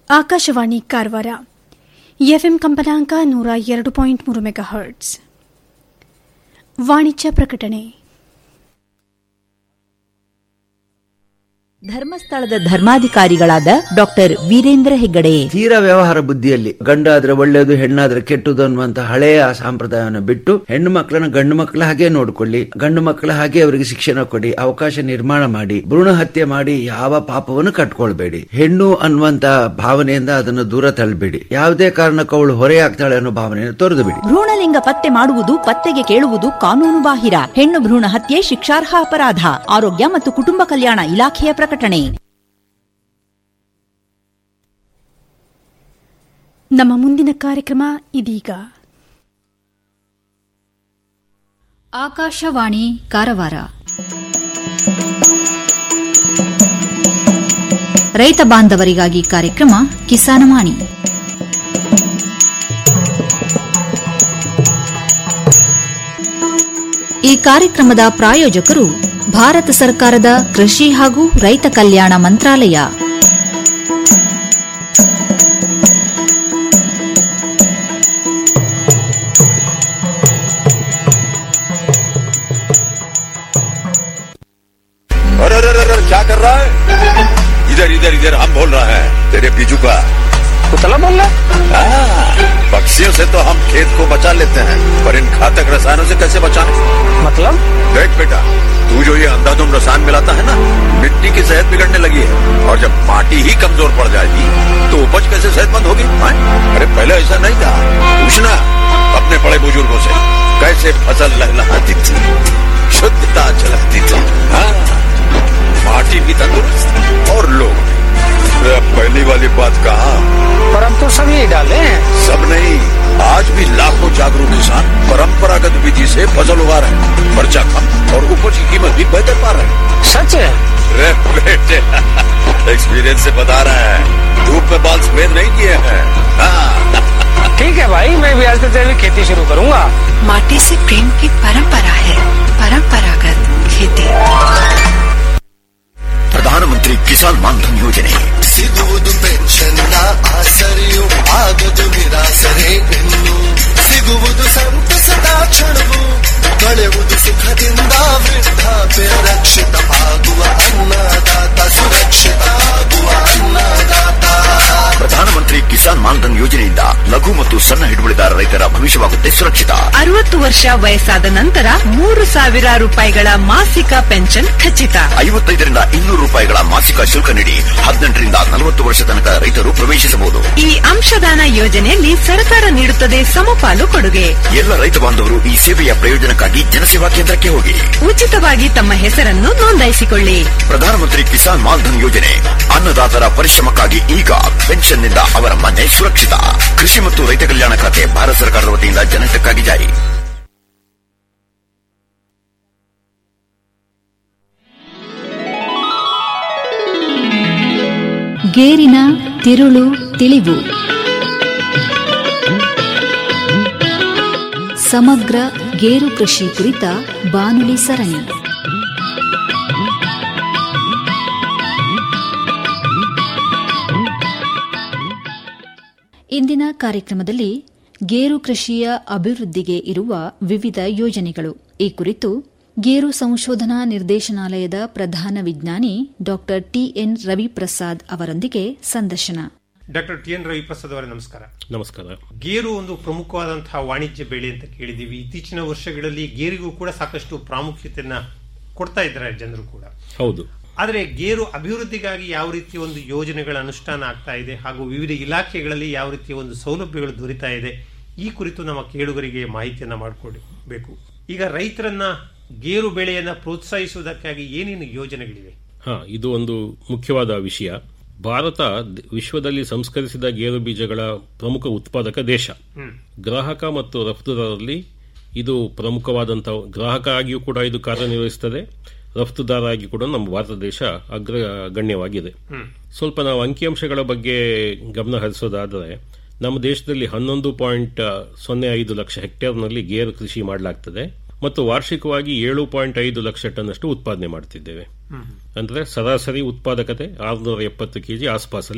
Akashvani Karwar FM ಕಂಪನಾಂಕ ನೂರ ಎರಡು ಪಾಯಿಂಟ್ ಮೂರು ಮೆಗಾ ಹರ್ಟ್ಸ್ ವಾಣಿಜ್ಯ ಪ್ರಕಟಣೆ ಧರ್ಮಸ್ಥಳದ ಧರ್ಮಾಧಿಕಾರಿಗಳಾದ ಡಾಕ್ಟರ್ ವೀರೇಂದ್ರ ಹೆಗ್ಗಡೆ ತೀರ ವ್ಯವಹಾರ ಬುದ್ಧಿಯಲ್ಲಿ ಗಂಡಾದ್ರೆ ಒಳ್ಳೆಯದು ಹೆಣ್ಣಾದ್ರೆ ಕೆಟ್ಟದು ಅನ್ನುವಂತ ಹಳೆಯ ಸಂಪ್ರದಾಯವನ್ನು ಬಿಟ್ಟು ಹೆಣ್ಣು ಮಕ್ಕಳನ್ನ ಗಂಡು ಮಕ್ಕಳ ಹಾಗೆ ನೋಡ್ಕೊಳ್ಳಿ ಗಂಡು ಮಕ್ಕಳ ಹಾಗೆ ಅವರಿಗೆ ಶಿಕ್ಷಣ ಕೊಡಿ ಅವಕಾಶ ನಿರ್ಮಾಣ ಮಾಡಿ ಭ್ರೂಣ ಹತ್ಯೆ ಮಾಡಿ ಯಾವ ಪಾಪವನ್ನು ಕಟ್ಕೊಳ್ಬೇಡಿ ಹೆಣ್ಣು ಅನ್ನುವಂತ ಭಾವನೆಯಿಂದ ಅದನ್ನು ದೂರ ತಳ್ಳಬೇಡಿ ಯಾವುದೇ ಕಾರಣಕ್ಕೂ ಅವಳು ಹೊರೆಯಾಗ್ತಾಳೆ ಅನ್ನೋ ಭಾವನೆಯನ್ನು ತೊರೆದು ಬಿಡಿ ಭ್ರೂಣಲಿಂಗ ಪತ್ತೆ ಮಾಡುವುದು ಪತ್ತೆಗೆ ಕೇಳುವುದು ಕಾನೂನು ಬಾಹಿರ ಹೆಣ್ಣು ಭ್ರೂಣ ಹತ್ಯೆ ಶಿಕ್ಷಾರ್ಹ ಅಪರಾಧ ಆರೋಗ್ಯ ಮತ್ತು ಕುಟುಂಬ ಕಲ್ಯಾಣ ಇಲಾಖೆಯ ಪ್ರಕಟಣೆ ನಮ್ಮ ಮುಂದಿನ ಕಾರ್ಯಕ್ರಮ ಇದೀಗ ಆಕಾಶವಾಣಿ ಕಾರವಾರ ರೈತ ಬಾಂಧವರಿಗಾಗಿ ಕಾರ್ಯಕ್ರಮ ಕಿಸಾನವಾಣಿ ಈ ಕಾರ್ಯಕ್ರಮದ ಪ್ರಾಯೋಜಕರು ಭಾರತ ಸರ್ಕಾರದ ಕೃಷಿ ಹಾಗೂ ರೈತ ಕಲ್ಯಾಣ ಮಂತ್ರಾಲಯ अरे अरे अरे क्या कर रहा है इधर इधर इधर हम बोल रहे हैं तेरे बीजू का कुतला बोल रहा हाँ, पक्षियों से तो हम खेत को बचा लेते हैं पर इन घातक रसायनों से कैसे बचाएं मतलब देख बेटा तू जो ये अंधाधुंध रसायन मिलाता है ना मिट्टी की सेहत बिगड़ने लगी है और जब माटी ही कमजोर पड़ जाएगी तो उपज कैसे सेहतमंद होगी हाँ? अरे पहले ऐसा नहीं था पूछना अपने बड़े बुजुर्गों से कैसे फसल लहलहाती थी शुद्धता झलकती थी हाँ माटी भी तंदुरुस्त और लोग भी। अरे अब पहली वाली बात कहा पर हम तो सब यही डाले हैं सब नहीं आज भी लाखों जागरूक किसान परंपरागत विधि से फसल उगा रहे हैं खर्चा कम और उपज की कीमत भी बेहतर पा रहे हैं सच है रे बेटे एक्सपीरियंस से बता रहे हैं धूप में बाल सफेद नहीं किए हैं हाँ, ठीक है भाई मैं भी आज से तेरी खेती शुरू करूंगा माटी से प्रेम की परंपरा है परंपरागत खेती ಪ್ರಧಾನಮಂತ್ರಿ ಕಿಸಾನ್ ಮಾನ್ಧನ್ ಯೋಜನೆ ಸಿಗುವುದು ಪೆನ್ಷನ್ನ ಆಸರೆಯು ಆಗದು ನಿರಾಸರೆ ಇನ್ನು ಸಿಗುವುದು ಸಂತಸದ ಕ್ಷಣವು ಕಳೆಯುವುದು ಸುಖದಿಂದ ವೃದ್ಧಾಪ್ಯ ರಕ್ಷಿತ ಆಗುವ ಅನ್ನದಾತ ಸುರಕ್ಷಿತ ಆಗುವ ಅನ್ನದಾತ ಪ್ರಧಾನಮಂತ್ರಿ ಕಿಸಾನ್ ಮಾನ್ಧನ್ ಯೋಜನೆಯಿಂದ ಲಘು ಮತ್ತು ಸಣ್ಣ ಹಿಡುವಳಿದಾರ ರೈತರ ಭವಿಷ್ಯವಾಗುತ್ತೆ ಸುರಕ್ಷಿತ ಅರವತ್ತು ವರ್ಷ ವಯಸ್ಸಾದ ನಂತರ ಮೂರು ಸಾವಿರ ರೂಪಾಯಿಗಳ ಮಾಸಿಕ ಪೆನ್ಷನ್ ಖಚಿತ ಐವತ್ತೈದರಿಂದ ಇನ್ನೂರು ರೂಪಾಯಿಗಳ ಮಾಸಿಕ ಶುಲ್ಕ ನೀಡಿ ಹದಿನೆಂಟರಿಂದ ನಲವತ್ತು ವರ್ಷ ತನಕ ರೈತರು ಪ್ರವೇಶಿಸಬಹುದು ಈ ಅಂಶದಾನ ಯೋಜನೆಯಲ್ಲಿ ಸರ್ಕಾರ ನೀಡುತ್ತದೆ ಸಮಪಾಲು ಕೊಡುಗೆ ಎಲ್ಲ ರೈತ ಬಾಂಧವರು ಈ ಸೇವೆಯ ಪ್ರಯೋಜನಕ್ಕಾಗಿ ಜನಸೇವಾ ಕೇಂದ್ರಕ್ಕೆ ಹೋಗಿ ಉಚಿತವಾಗಿ ತಮ್ಮ ಹೆಸರನ್ನು ನೋಂದಾಯಿಸಿಕೊಳ್ಳಿ ಪ್ರಧಾನಮಂತ್ರಿ ಕಿಸಾನ್ ಮಾನ್ಧನ್ ಯೋಜನೆ ಅನ್ನದಾತರ ಪರಿಶ್ರಮಕ್ಕಾಗಿ ಈಗ ಪೆನ್ಷನ್ನಿಂದ ಅವರ ಮನೆ ಸುರಕ್ಷಿತ ಕೃಷಿ ಮತ್ತು ರೈತ ಕಲ್ಯಾಣ ಖಾತೆ ಭಾರತ ಸರ್ಕಾರದ ವತಿಯಿಂದ ಜನಹಿತಕ್ಕಾಗಿ ಜಾರಿ ಗೇರಿನ ತಿರುಳು ತಿಳಿವು ಸಮಗ್ರ ಗೇರು ಕೃಷಿ ಕುರಿತ ಬಾನುಲಿ ಸರಣಿ ಇಂದಿನ ಕಾರ್ಯಕ್ರಮದಲ್ಲಿ ಗೇರು ಕೃಷಿಯ ಅಭಿವೃದ್ಧಿಗೆ ಇರುವ ವಿವಿಧ ಯೋಜನೆಗಳು ಈ ಕುರಿತು ಗೇರು ಸಂಶೋಧನಾ ನಿರ್ದೇಶನಾಲಯದ ಪ್ರಧಾನ ವಿಜ್ಞಾನಿ ಡಾ ಟಿಎನ್ ರವಿಪ್ರಸಾದ್ ಅವರೊಂದಿಗೆ ಸಂದರ್ಶನ ಡಾಕ್ಟರ್ ಟಿ ಎನ್ ರವಿಪ್ರಸಾದ್ ಅವರೇ ನಮಸ್ಕಾರ ನಮಸ್ಕಾರ ಗೇರು ಒಂದು ಪ್ರಮುಖವಾದಂತಹ ವಾಣಿಜ್ಯ ಬೆಳೆ ಅಂತ ಕೇಳಿದ್ದೀವಿ ಇತ್ತೀಚಿನ ವರ್ಷಗಳಲ್ಲಿ ಗೇರಿಗೂ ಕೂಡ ಸಾಕಷ್ಟು ಪ್ರಾಮುಖ್ಯತೆಯನ್ನ ಕೊಡ್ತಾ ಇದ್ದಾರೆ ಜನರು ಕೂಡ ಹೌದು ಆದರೆ ಗೇರು ಅಭಿವೃದ್ಧಿಗಾಗಿ ಯಾವ ರೀತಿಯ ಒಂದು ಯೋಜನೆಗಳ ಅನುಷ್ಠಾನ ಆಗ್ತಾ ಇದೆ ಹಾಗೂ ವಿವಿಧ ಇಲಾಖೆಗಳಲ್ಲಿ ಯಾವ ರೀತಿಯ ಒಂದು ಸೌಲಭ್ಯಗಳು ದೊರೀತಾ ಇದೆ ಈ ಕುರಿತು ನಮ್ಮ ಕೇಳುಗರಿಗೆ ಮಾಹಿತಿಯನ್ನ ಮಾಡಿಕೊಡಬೇಕು ಈಗ ರೈತರನ್ನ ಗೇರು ಬೆಳೆಯನ್ನ ಪ್ರೋತ್ಸಾಹಿಸುವುದಕ್ಕಾಗಿ ಏನೇನು ಯೋಜನೆಗಳಿವೆ ಹಾ ಇದು ಒಂದು ಮುಖ್ಯವಾದ ವಿಷಯ ಭಾರತ ದ- ವಿಶ್ವದಲ್ಲಿ ಸಂಸ್ಕರಿಸಿದ ಗೇರು ಬೀಜಗಳ ಪ್ರಮುಖ ಉತ್ಪಾದಕ ದೇಶ ಗ್ರಾಹಕ ಮತ್ತು ರಫ್ತುದಾರರಲ್ಲಿ ಇದು ಪ್ರಮುಖವಾದಂತಹ ಗ್ರಾಹಕ ಆಗಿಯೂ ಕೂಡ ಇದು ಕಾರ್ಯನಿರ್ವಹಿಸುತ್ತದೆ ರಫ್ತುದಾರ ಆಗಿ ಕೂಡ ನಮ್ಮ ಭಾರತ ದೇಶ ಅಗ್ರ ಗಣ್ಯವಾಗಿದೆ ಸ್ವಲ್ಪ ನಾವು ಅಂಕಿಅಂಶಗಳ ಬಗ್ಗೆ ಗಮನ ಹರಿಸೋದಾದರೆ ನಮ್ಮ ದೇಶದಲ್ಲಿ ಹನ್ನೊಂದು ಪಾಯಿಂಟ್ ಸೊನ್ನೆ ಐದು ಲಕ್ಷ ಹೆಕ್ಟೇರ್ನಲ್ಲಿ ಗೇರು ಕೃಷಿ ಮಾಡಲಾಗ್ತದೆ ಮತ್ತು ವಾರ್ಷಿಕವಾಗಿ ಏಳು ಪಾಯಿಂಟ್ ಐದು ಲಕ್ಷ ಟನ್ ಅಷ್ಟು ಉತ್ಪಾದನೆ ಮಾಡ್ತಿದ್ದೇವೆ ಅಂದ್ರೆ ಸರಾಸರಿ ಉತ್ಪಾದಕತೆ ಆರುನೂರ ಎಪ್ಪತ್ತು ಕೆಜಿ ಆಸ್ಪಾಸಲ್ಲಿ ಇದೆ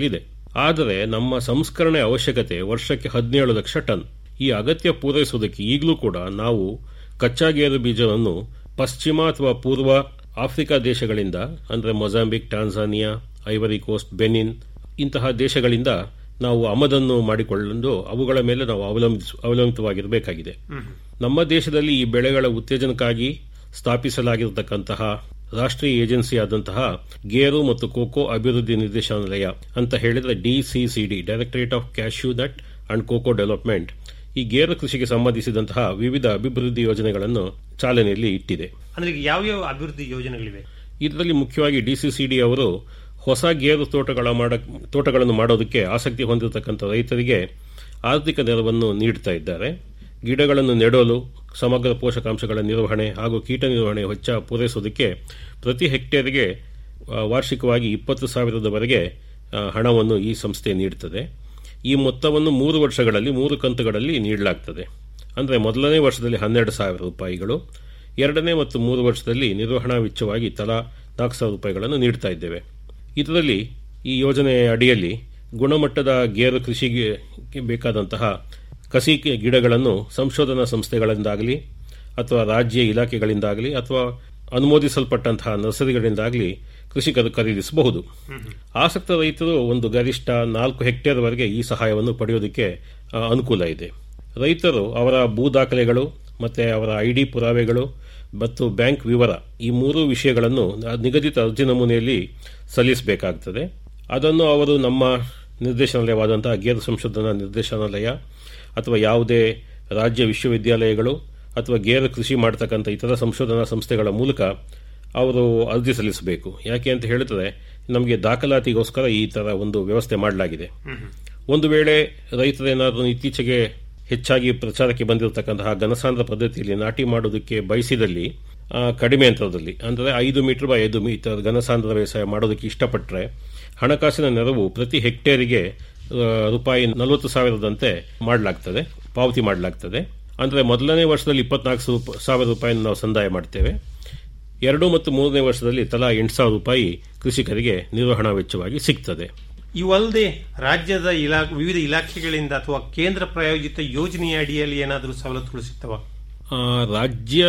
ಆದರೆ ನಮ್ಮ ಸಂಸ್ಕರಣೆ ಅವಶ್ಯಕತೆ ವರ್ಷಕ್ಕೆ ಹದಿನೇಳು ಲಕ್ಷ ಟನ್ ಈ ಅಗತ್ಯ ಪೂರೈಸುವುದಕ್ಕೆ ಈಗಲೂ ಕೂಡ ನಾವು ಕಚ್ಚಾ ಗೇರು ಬೀಜವನ್ನು ಪಶ್ಚಿಮ ಅಥವಾ ಪೂರ್ವ ಆಫ್ರಿಕಾ ದೇಶಗಳಿಂದ ಅಂದರೆ Mozambique Tanzania Ivory Coast Benin ಇಂತಹ ದೇಶಗಳಿಂದ ನಾವು ಆಮದನ್ನು ಮಾಡಿಕೊಂಡು ಅವುಗಳ ಮೇಲೆ ನಾವು ಅವಲಂಬಿಸ ಅವಲಂಬಿತವಾಗಿರಬೇಕಾಗಿದೆ ನಮ್ಮ ದೇಶದಲ್ಲಿ ಈ ಬೆಳೆಗಳ ಉತ್ತೇಜನಕ್ಕಾಗಿ ಸ್ಥಾಪಿಸಲಾಗಿರತಕ್ಕಂತಹ ರಾಷ್ಟ್ರೀಯ ಏಜೆನ್ಸಿಯಾದಂತಹ ಗೇರು ಮತ್ತು ಕೋಕೋ ಅಭಿವೃದ್ಧಿ ನಿರ್ದೇಶನಾಲಯ ಅಂತ ಹೇಳಿದ್ರೆ DCCD directorate of cashew nut and cocoa development ಈ ಗೇರು ಕೃಷಿಗೆ ಸಂಬಂಧಿಸಿದಂತಹ ವಿವಿಧ ಅಭಿವೃದ್ಧಿ ಯೋಜನೆಗಳನ್ನು ಚಾಲನೆಯಲ್ಲಿ ಇಟ್ಟಿದೆ ಅಂದ್ರೆ ಈಗ ಯಾವ್ಯಾವ ಅಭಿವೃದ್ಧಿ ಯೋಜನೆಗಳಿವೆ ಇದರಲ್ಲಿ ಮುಖ್ಯವಾಗಿ ಡಿಸಿಸಿಡಿ ಅವರು ಹೊಸ ಗೇರು ತೋಟಗಳ ಮಾಡ ತೋಟಗಳನ್ನು ಮಾಡೋದಕ್ಕೆ ಆಸಕ್ತಿ ಹೊಂದಿರತಕ್ಕಂಥ ರೈತರಿಗೆ ಆರ್ಥಿಕ ನೆರವನ್ನು ನೀಡುತ್ತಾ ಇದ್ದಾರೆ ಗಿಡಗಳನ್ನು ನೆಡಲು ಸಮಗ್ರ ಪೋಷಕಾಂಶಗಳ ನಿರ್ವಹಣೆ ಹಾಗೂ ಕೀಟ ನಿರ್ವಹಣೆ ವೆಚ್ಚ ಪೂರೈಸುವುದಕ್ಕೆ ಪ್ರತಿ ಹೆಕ್ಟೇರ್ಗೆ ಆ, ವಾರ್ಷಿಕವಾಗಿ ಇಪ್ಪತ್ತು ಸಾವಿರದವರೆಗೆ ಆ, ಹಣವನ್ನು ಈ ಸಂಸ್ಥೆ ನೀಡುತ್ತದೆ ಈ ಮೊತ್ತವನ್ನು ಮೂರು ವರ್ಷಗಳಲ್ಲಿ ಮೂರು ಕಂತುಗಳಲ್ಲಿ ನೀಡಲಾಗ್ತದೆ ಅಂದರೆ ಮೊದಲನೇ ವರ್ಷದಲ್ಲಿ ಹನ್ನೆರಡು ಸಾವಿರ ರೂಪಾಯಿಗಳು ಎರಡನೇ ಮತ್ತು ಮೂರು ವರ್ಷದಲ್ಲಿ ನಿರ್ವಹಣಾ ವೆಚ್ಚವಾಗಿ ತಲಾ ನಾಲ್ಕು ಸಾವಿರ ರೂಪಾಯಿಗಳನ್ನು ನೀಡ್ತಾ ಇದ್ದೇವೆ ಇದರಲ್ಲಿ ಈ ಯೋಜನೆಯ ಅಡಿಯಲ್ಲಿ ಗುಣಮಟ್ಟದ ಗೇರು ಕೃಷಿಗೆ ಬೇಕಾದಂತಹ ಕಸಿ ಗಿಡಗಳನ್ನು ಸಂಶೋಧನಾ ಸಂಸ್ಥೆಗಳಿಂದಾಗಲಿ ಅಥವಾ ರಾಜ್ಯ ಇಲಾಖೆಗಳಿಂದಾಗಲಿ ಅಥವಾ ಅನುಮೋದಿಸಲ್ಪಟ್ಟಂತಹ ನರ್ಸರಿಗಳಿಂದಾಗಲಿ ಕೃಷಿಕರು ಖರೀದಿಸಬಹುದು ಆಸಕ್ತ ರೈತರು ಒಂದು ಗರಿಷ್ಠ ನಾಲ್ಕು ಹೆಕ್ಟೇರ್ವರೆಗೆ ಈ ಸಹಾಯವನ್ನು ಪಡೆಯೋದಕ್ಕೆ ಆ, ಅನುಕೂಲ ಇದೆ ರೈತರು ಅವರ ಭೂ ದಾಖಲೆಗಳು ಮತ್ತೆ ಅವರ ಐಡಿ ಪುರಾವೆಗಳು ಮತ್ತು ಬ್ಯಾಂಕ್ ವಿವರ ಈ ಮೂರು ವಿಷಯಗಳನ್ನು ನಿಗದಿತ ಅರ್ಜಿ ನಮೂನೆಯಲ್ಲಿ ಸಲ್ಲಿಸಬೇಕಾಗ್ತದೆ ಅದನ್ನು ಅವರು ನಮ್ಮ ನಿರ್ದೇಶನಾಲಯವಾದಂತಹ ಗೇರು ಸಂಶೋಧನಾ ನಿರ್ದೇಶನಾಲಯ ಅಥವಾ ಯಾವುದೇ ರಾಜ್ಯ ವಿಶ್ವವಿದ್ಯಾಲಯಗಳು ಅಥವಾ ಗೇರು ಕೃಷಿ ಮಾಡತಕ್ಕಂಥ ಇತರ ಸಂಶೋಧನಾ ಸಂಸ್ಥೆಗಳ ಮೂಲಕ ಅವರು ಅರ್ಜಿ ಸಲ್ಲಿಸಬೇಕು ಯಾಕೆ ಅಂತ ಹೇಳಿದ್ರೆ ನಮಗೆ ದಾಖಲಾತಿಗೋಸ್ಕರ ಈ ತರ ಒಂದು ವ್ಯವಸ್ಥೆ ಮಾಡಲಾಗಿದೆ ಒಂದು ವೇಳೆ ರೈತರೇನಾದರೂ ಇತ್ತೀಚೆಗೆ ಹೆಚ್ಚಾಗಿ ಪ್ರಚಾರಕ್ಕೆ ಬಂದಿರತಕ್ಕಂತಹ ಘನಸಾಂದ್ರ ಪದ್ಧತಿಯಲ್ಲಿ ನಾಟಿ ಮಾಡೋದಕ್ಕೆ ಬಯಸಿದಲ್ಲಿ ಆ, ಕಡಿಮೆ ಅಂತರದಲ್ಲಿ ಅಂದರೆ ಐದು ಮೀಟರ್ ಬೈ ಐದು ಮೀಟರ್ ಘನಸಾಂದ್ರ ವ್ಯವಸಾಯ ಮಾಡೋದಕ್ಕೆ ಇಷ್ಟಪಟ್ಟರೆ ಹಣಕಾಸಿನ ನೆರವು ಪ್ರತಿ ಹೆಕ್ಟೇರಿಗೆ ಆ, ರೂಪಾಯಿ ನಲವತ್ತು ಸಾವಿರದಂತೆ ಮಾಡಲಾಗ್ತದೆ ಪಾವತಿ ಮಾಡಲಾಗ್ತದೆ ಅಂದರೆ ಮೊದಲನೇ ವರ್ಷದಲ್ಲಿ ಇಪ್ಪತ್ನಾಲ್ಕು ಸಾವಿರ ರೂಪಾಯಿನ ನಾವು ಸಂದಾಯ ಮಾಡ್ತೇವೆ ಎರಡು ಮತ್ತು ಮೂರನೇ ವರ್ಷದಲ್ಲಿ ತಲಾ ಎಂಟು ಸಾವಿರ ರೂಪಾಯಿ ಕೃಷಿಕರಿಗೆ ನಿರ್ವಹಣಾ ವೆಚ್ಚವಾಗಿ ಸಿಗ್ತದೆ ಇವಲ್ಲದೆ ರಾಜ್ಯದ ಇಲಾ ವಿವಿಧ ಇಲಾಖೆಗಳಿಂದ ಅಥವಾ ಕೇಂದ್ರ ಪ್ರಾಯೋಜಿತ ಯೋಜನೆಯ ಅಡಿಯಲ್ಲಿ ಏನಾದರೂ ಸವಲತ್ತುಗಳು ಸಿಗ್ತವ ಆ, ರಾಜ್ಯ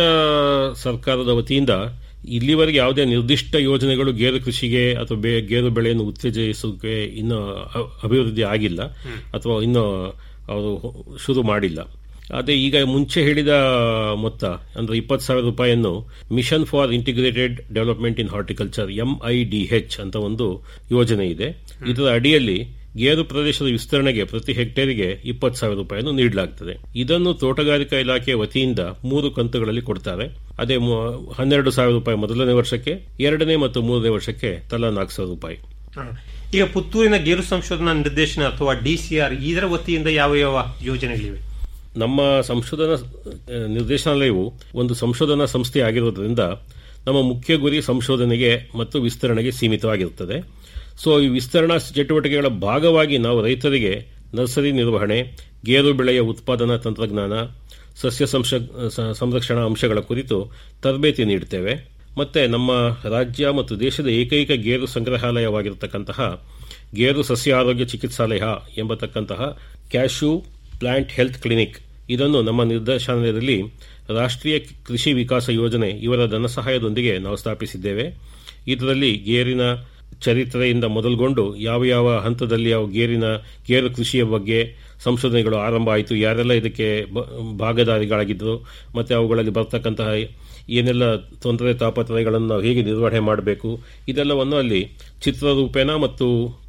ಸರ್ಕಾರದ ವತಿಯಿಂದ ಇಲ್ಲಿವರೆಗೆ ಯಾವುದೇ ನಿರ್ದಿಷ್ಟ ಯೋಜನೆಗಳು ಗೇರು ಕೃಷಿಗೆ ಅಥವಾ ಬೇ- ಗೇರು ಬೆಳೆಯನ್ನು ಉತ್ತೇಜಿಸೋಕೆ ಇನ್ನು ಅ- ಅಭಿವೃದ್ಧಿ ಆಗಿಲ್ಲ ಅಥವಾ ಇನ್ನು ಅವರು ಶುರು ಮಾಡಿಲ್ಲ ಅದೇ ಈಗ ಮುಂಚೆ ಹೇಳಿದ ಮೊತ್ತ ಅಂದ್ರೆ ಇಪ್ಪತ್ತು ಸಾವಿರ ರೂಪಾಯಿಯನ್ನು mission for integrated development in horticulture MIDH ಅಂತ ಒಂದು ಯೋಜನೆ ಇದೆ ಇದರ ಅಡಿಯಲ್ಲಿ ಗೇರು ಪ್ರದೇಶದ ವಿಸ್ತರಣೆಗೆ ಪ್ರತಿ ಹೆಕ್ಟೇರಿಗೆ ಇಪ್ಪತ್ತು ಸಾವಿರ ರೂಪಾಯಿಯನ್ನು ನೀಡಲಾಗ್ತದೆ ಇದನ್ನು ತೋಟಗಾರಿಕಾ ಇಲಾಖೆ ವತಿಯಿಂದ ಮೂರು ಕಂತುಗಳಲ್ಲಿ ಕೊಡ್ತಾರೆ ಅದೇ ಮು- ಹನ್ನೆರಡು ಸಾವಿರ ರೂಪಾಯಿ ಮೊದಲನೇ ವರ್ಷಕ್ಕೆ ಎರಡನೇ ಮತ್ತು ಮೂರನೇ ವರ್ಷಕ್ಕೆ ತಲಾ ನಾಲ್ಕು ಸಾವಿರ ರೂಪಾಯಿ ಹ. ಈಗ ಪುತ್ತೂರಿನ ಗೇರು ಸಂಶೋಧನಾ ನಿರ್ದೇಶನ ಅಥವಾ ಡಿಸಿಆರ್ ಇದರ ವತಿಯಿಂದ ಯಾವ ಯಾವ ಯೋಜನೆಗಳಿವೆ ನಮ್ಮ ಸಂಶೋಧನಾ ಆ, ನಿರ್ದೇಶನಾಲಯವು ಒಂದು ಸಂಶೋಧನಾ ಸಂಸ್ಥೆ ಆಗಿರೋದ್ರಿಂದ ನಮ್ಮ ಮುಖ್ಯ ಗುರಿ ಸಂಶೋಧನೆಗೆ ಮತ್ತು ವಿಸ್ತರಣೆಗೆ ಸೀಮಿತವಾಗಿರುತ್ತದೆ ಸೊ ಈ ವಿಸ್ತರಣಾ ಚಟುವಟಿಕೆಗಳ ಭಾಗವಾಗಿ ನಾವು ರೈತರಿಗೆ ನರ್ಸರಿ ನಿರ್ವಹಣೆ ಗೇರು ಬೆಳೆಯ ಉತ್ಪಾದನಾ ತಂತ್ರಜ್ಞಾನ ಸಸ್ಯ ಸಂಶ- ಸ- ಸಂರಕ್ಷಣಾ ಅಂಶಗಳ ಕುರಿತು ತರಬೇತಿ ನೀಡುತ್ತೇವೆ ಮತ್ತೆ ನಮ್ಮ ರಾಜ್ಯ ಮತ್ತು ದೇಶದ ಏಕೈಕ ಗೇರು ಸಂಗ್ರಹಾಲಯವಾಗಿರತಕ್ಕಂತಹ ಗೇರು ಸಸ್ಯ ಆರೋಗ್ಯ ಚಿಕಿತ್ಸಾಲಯ ಎಂಬತಕ್ಕಂತಹ ಕ್ಯಾಶ್ಯೂ ಪ್ಲಾಂಟ್ ಹೆಲ್ತ್ ಕ್ಲಿನಿಕ್ ಇದನ್ನು ನಮ್ಮ ನಿರ್ದೇಶನಾಲಯದಲ್ಲಿ ರಾಷ್ಟ್ರೀಯ ಕೃಷಿ ವಿಕಾಸ ಯೋಜನೆ ಇವರ ಧನಸಹಾಯದೊಂದಿಗೆ ನಾವು ಸ್ಥಾಪಿಸಿದ್ದೇವೆ ಇದರಲ್ಲಿ ಗೇರಿನ ಚರಿತ್ರೆಯಿಂದ ಮೊದಲುಗೊಂಡು ಯಾವ ಯಾವ ಹಂತದಲ್ಲಿ ಅವು ಗೇರಿನ ಗೇರು ಕೃಷಿಯ ಬಗ್ಗೆ ಸಂಶೋಧನೆಗಳು ಆರಂಭ ಆಯಿತು ಯಾರೆಲ್ಲ ಇದಕ್ಕೆ ಬ- ಭಾಗಧಾರಿಗಳಾಗಿದ್ದರು ಮತ್ತೆ ಅವುಗಳಲ್ಲಿ ಬರ್ತಕ್ಕಂತಹ ಏನೆಲ್ಲ ತೊಂದರೆ ತಾಪತ್ರಯಗಳನ್ನು ನಾವು ಹೇಗೆ ನಿರ್ವಹಣೆ ಮಾಡಬೇಕು ಇದೆಲ್ಲವನ್ನು ಅಲ್ಲಿ ಚಿತ್ರರೂಪೇಣ ಮತ್ತು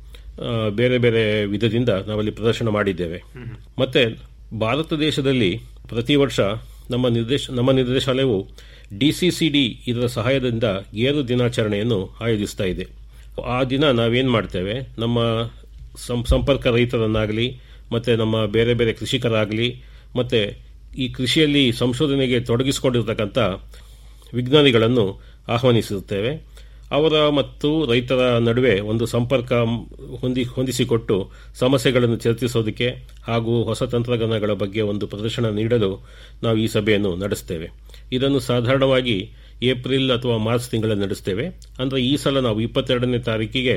ಆ, ಬೇರೆ ಬೇರೆ ವಿಧದಿಂದ ನಾವಲ್ಲಿ ಪ್ರದರ್ಶನ ಮಾಡಿದ್ದೇವೆ ಮತ್ತೆ ಭಾರತ ದೇಶದಲ್ಲಿ ಪ್ರತಿ ವರ್ಷ ನಮ್ಮ ನಿರ್ದೇಶ ನಮ್ಮ ನಿರ್ದೇಶಾಲಯವು ಡಿಸಿಸಿಡಿ ಇದರ ಸಹಾಯದಿಂದ ಗೇರು ದಿನಾಚರಣೆಯನ್ನು ಆಯೋಜಿಸ್ತಾ ಇದೆ ಆ ದಿನ ನಾವೇನ್ ಮಾಡ್ತೇವೆ ನಮ್ಮ ಸಂ- ಸಂಪರ್ಕ ರೈತರನ್ನಾಗಲಿ ಮತ್ತೆ ನಮ್ಮ ಬೇರೆ ಬೇರೆ ಕೃಷಿಕರಾಗಲಿ ಮತ್ತೆ ಈ ಕೃಷಿಯಲ್ಲಿ ಸಂಶೋಧನೆಗೆ ತೊಡಗಿಸಿಕೊಂಡಿರ್ತಕ್ಕಂಥ ವಿಜ್ಞಾನಿಗಳನ್ನು ಆಹ್ವಾನಿಸುತ್ತೇವೆ ಅವರ ಮತ್ತು ರೈತರ ನಡುವೆ ಒಂದು ಸಂಪರ್ಕ ಹೊಂದಿ ಹೊಂದಿಸಿಕೊಟ್ಟು ಸಮಸ್ಯೆಗಳನ್ನು ಚರ್ಚಿಸೋದಕ್ಕೆ ಹಾಗೂ ಹೊಸ ತಂತ್ರಜ್ಞಾನಗಳ ಬಗ್ಗೆ ಒಂದು ಪ್ರದರ್ಶನ ನೀಡಲು ನಾವು ಈ ಸಭೆಯನ್ನು ನಡೆಸ್ತೇವೆ ಇದನ್ನು ಸಾಧಾರಣವಾಗಿ ಏಪ್ರಿಲ್ ಅಥವಾ ಮಾರ್ಚ್ ತಿಂಗಳಲ್ಲಿ ನಡೆಸ್ತೇವೆ ಅಂದ್ರೆ ಈ ಸಲ ನಾವು ಇಪ್ಪತ್ತೆರಡನೇ ತಾರೀಕಿಗೆ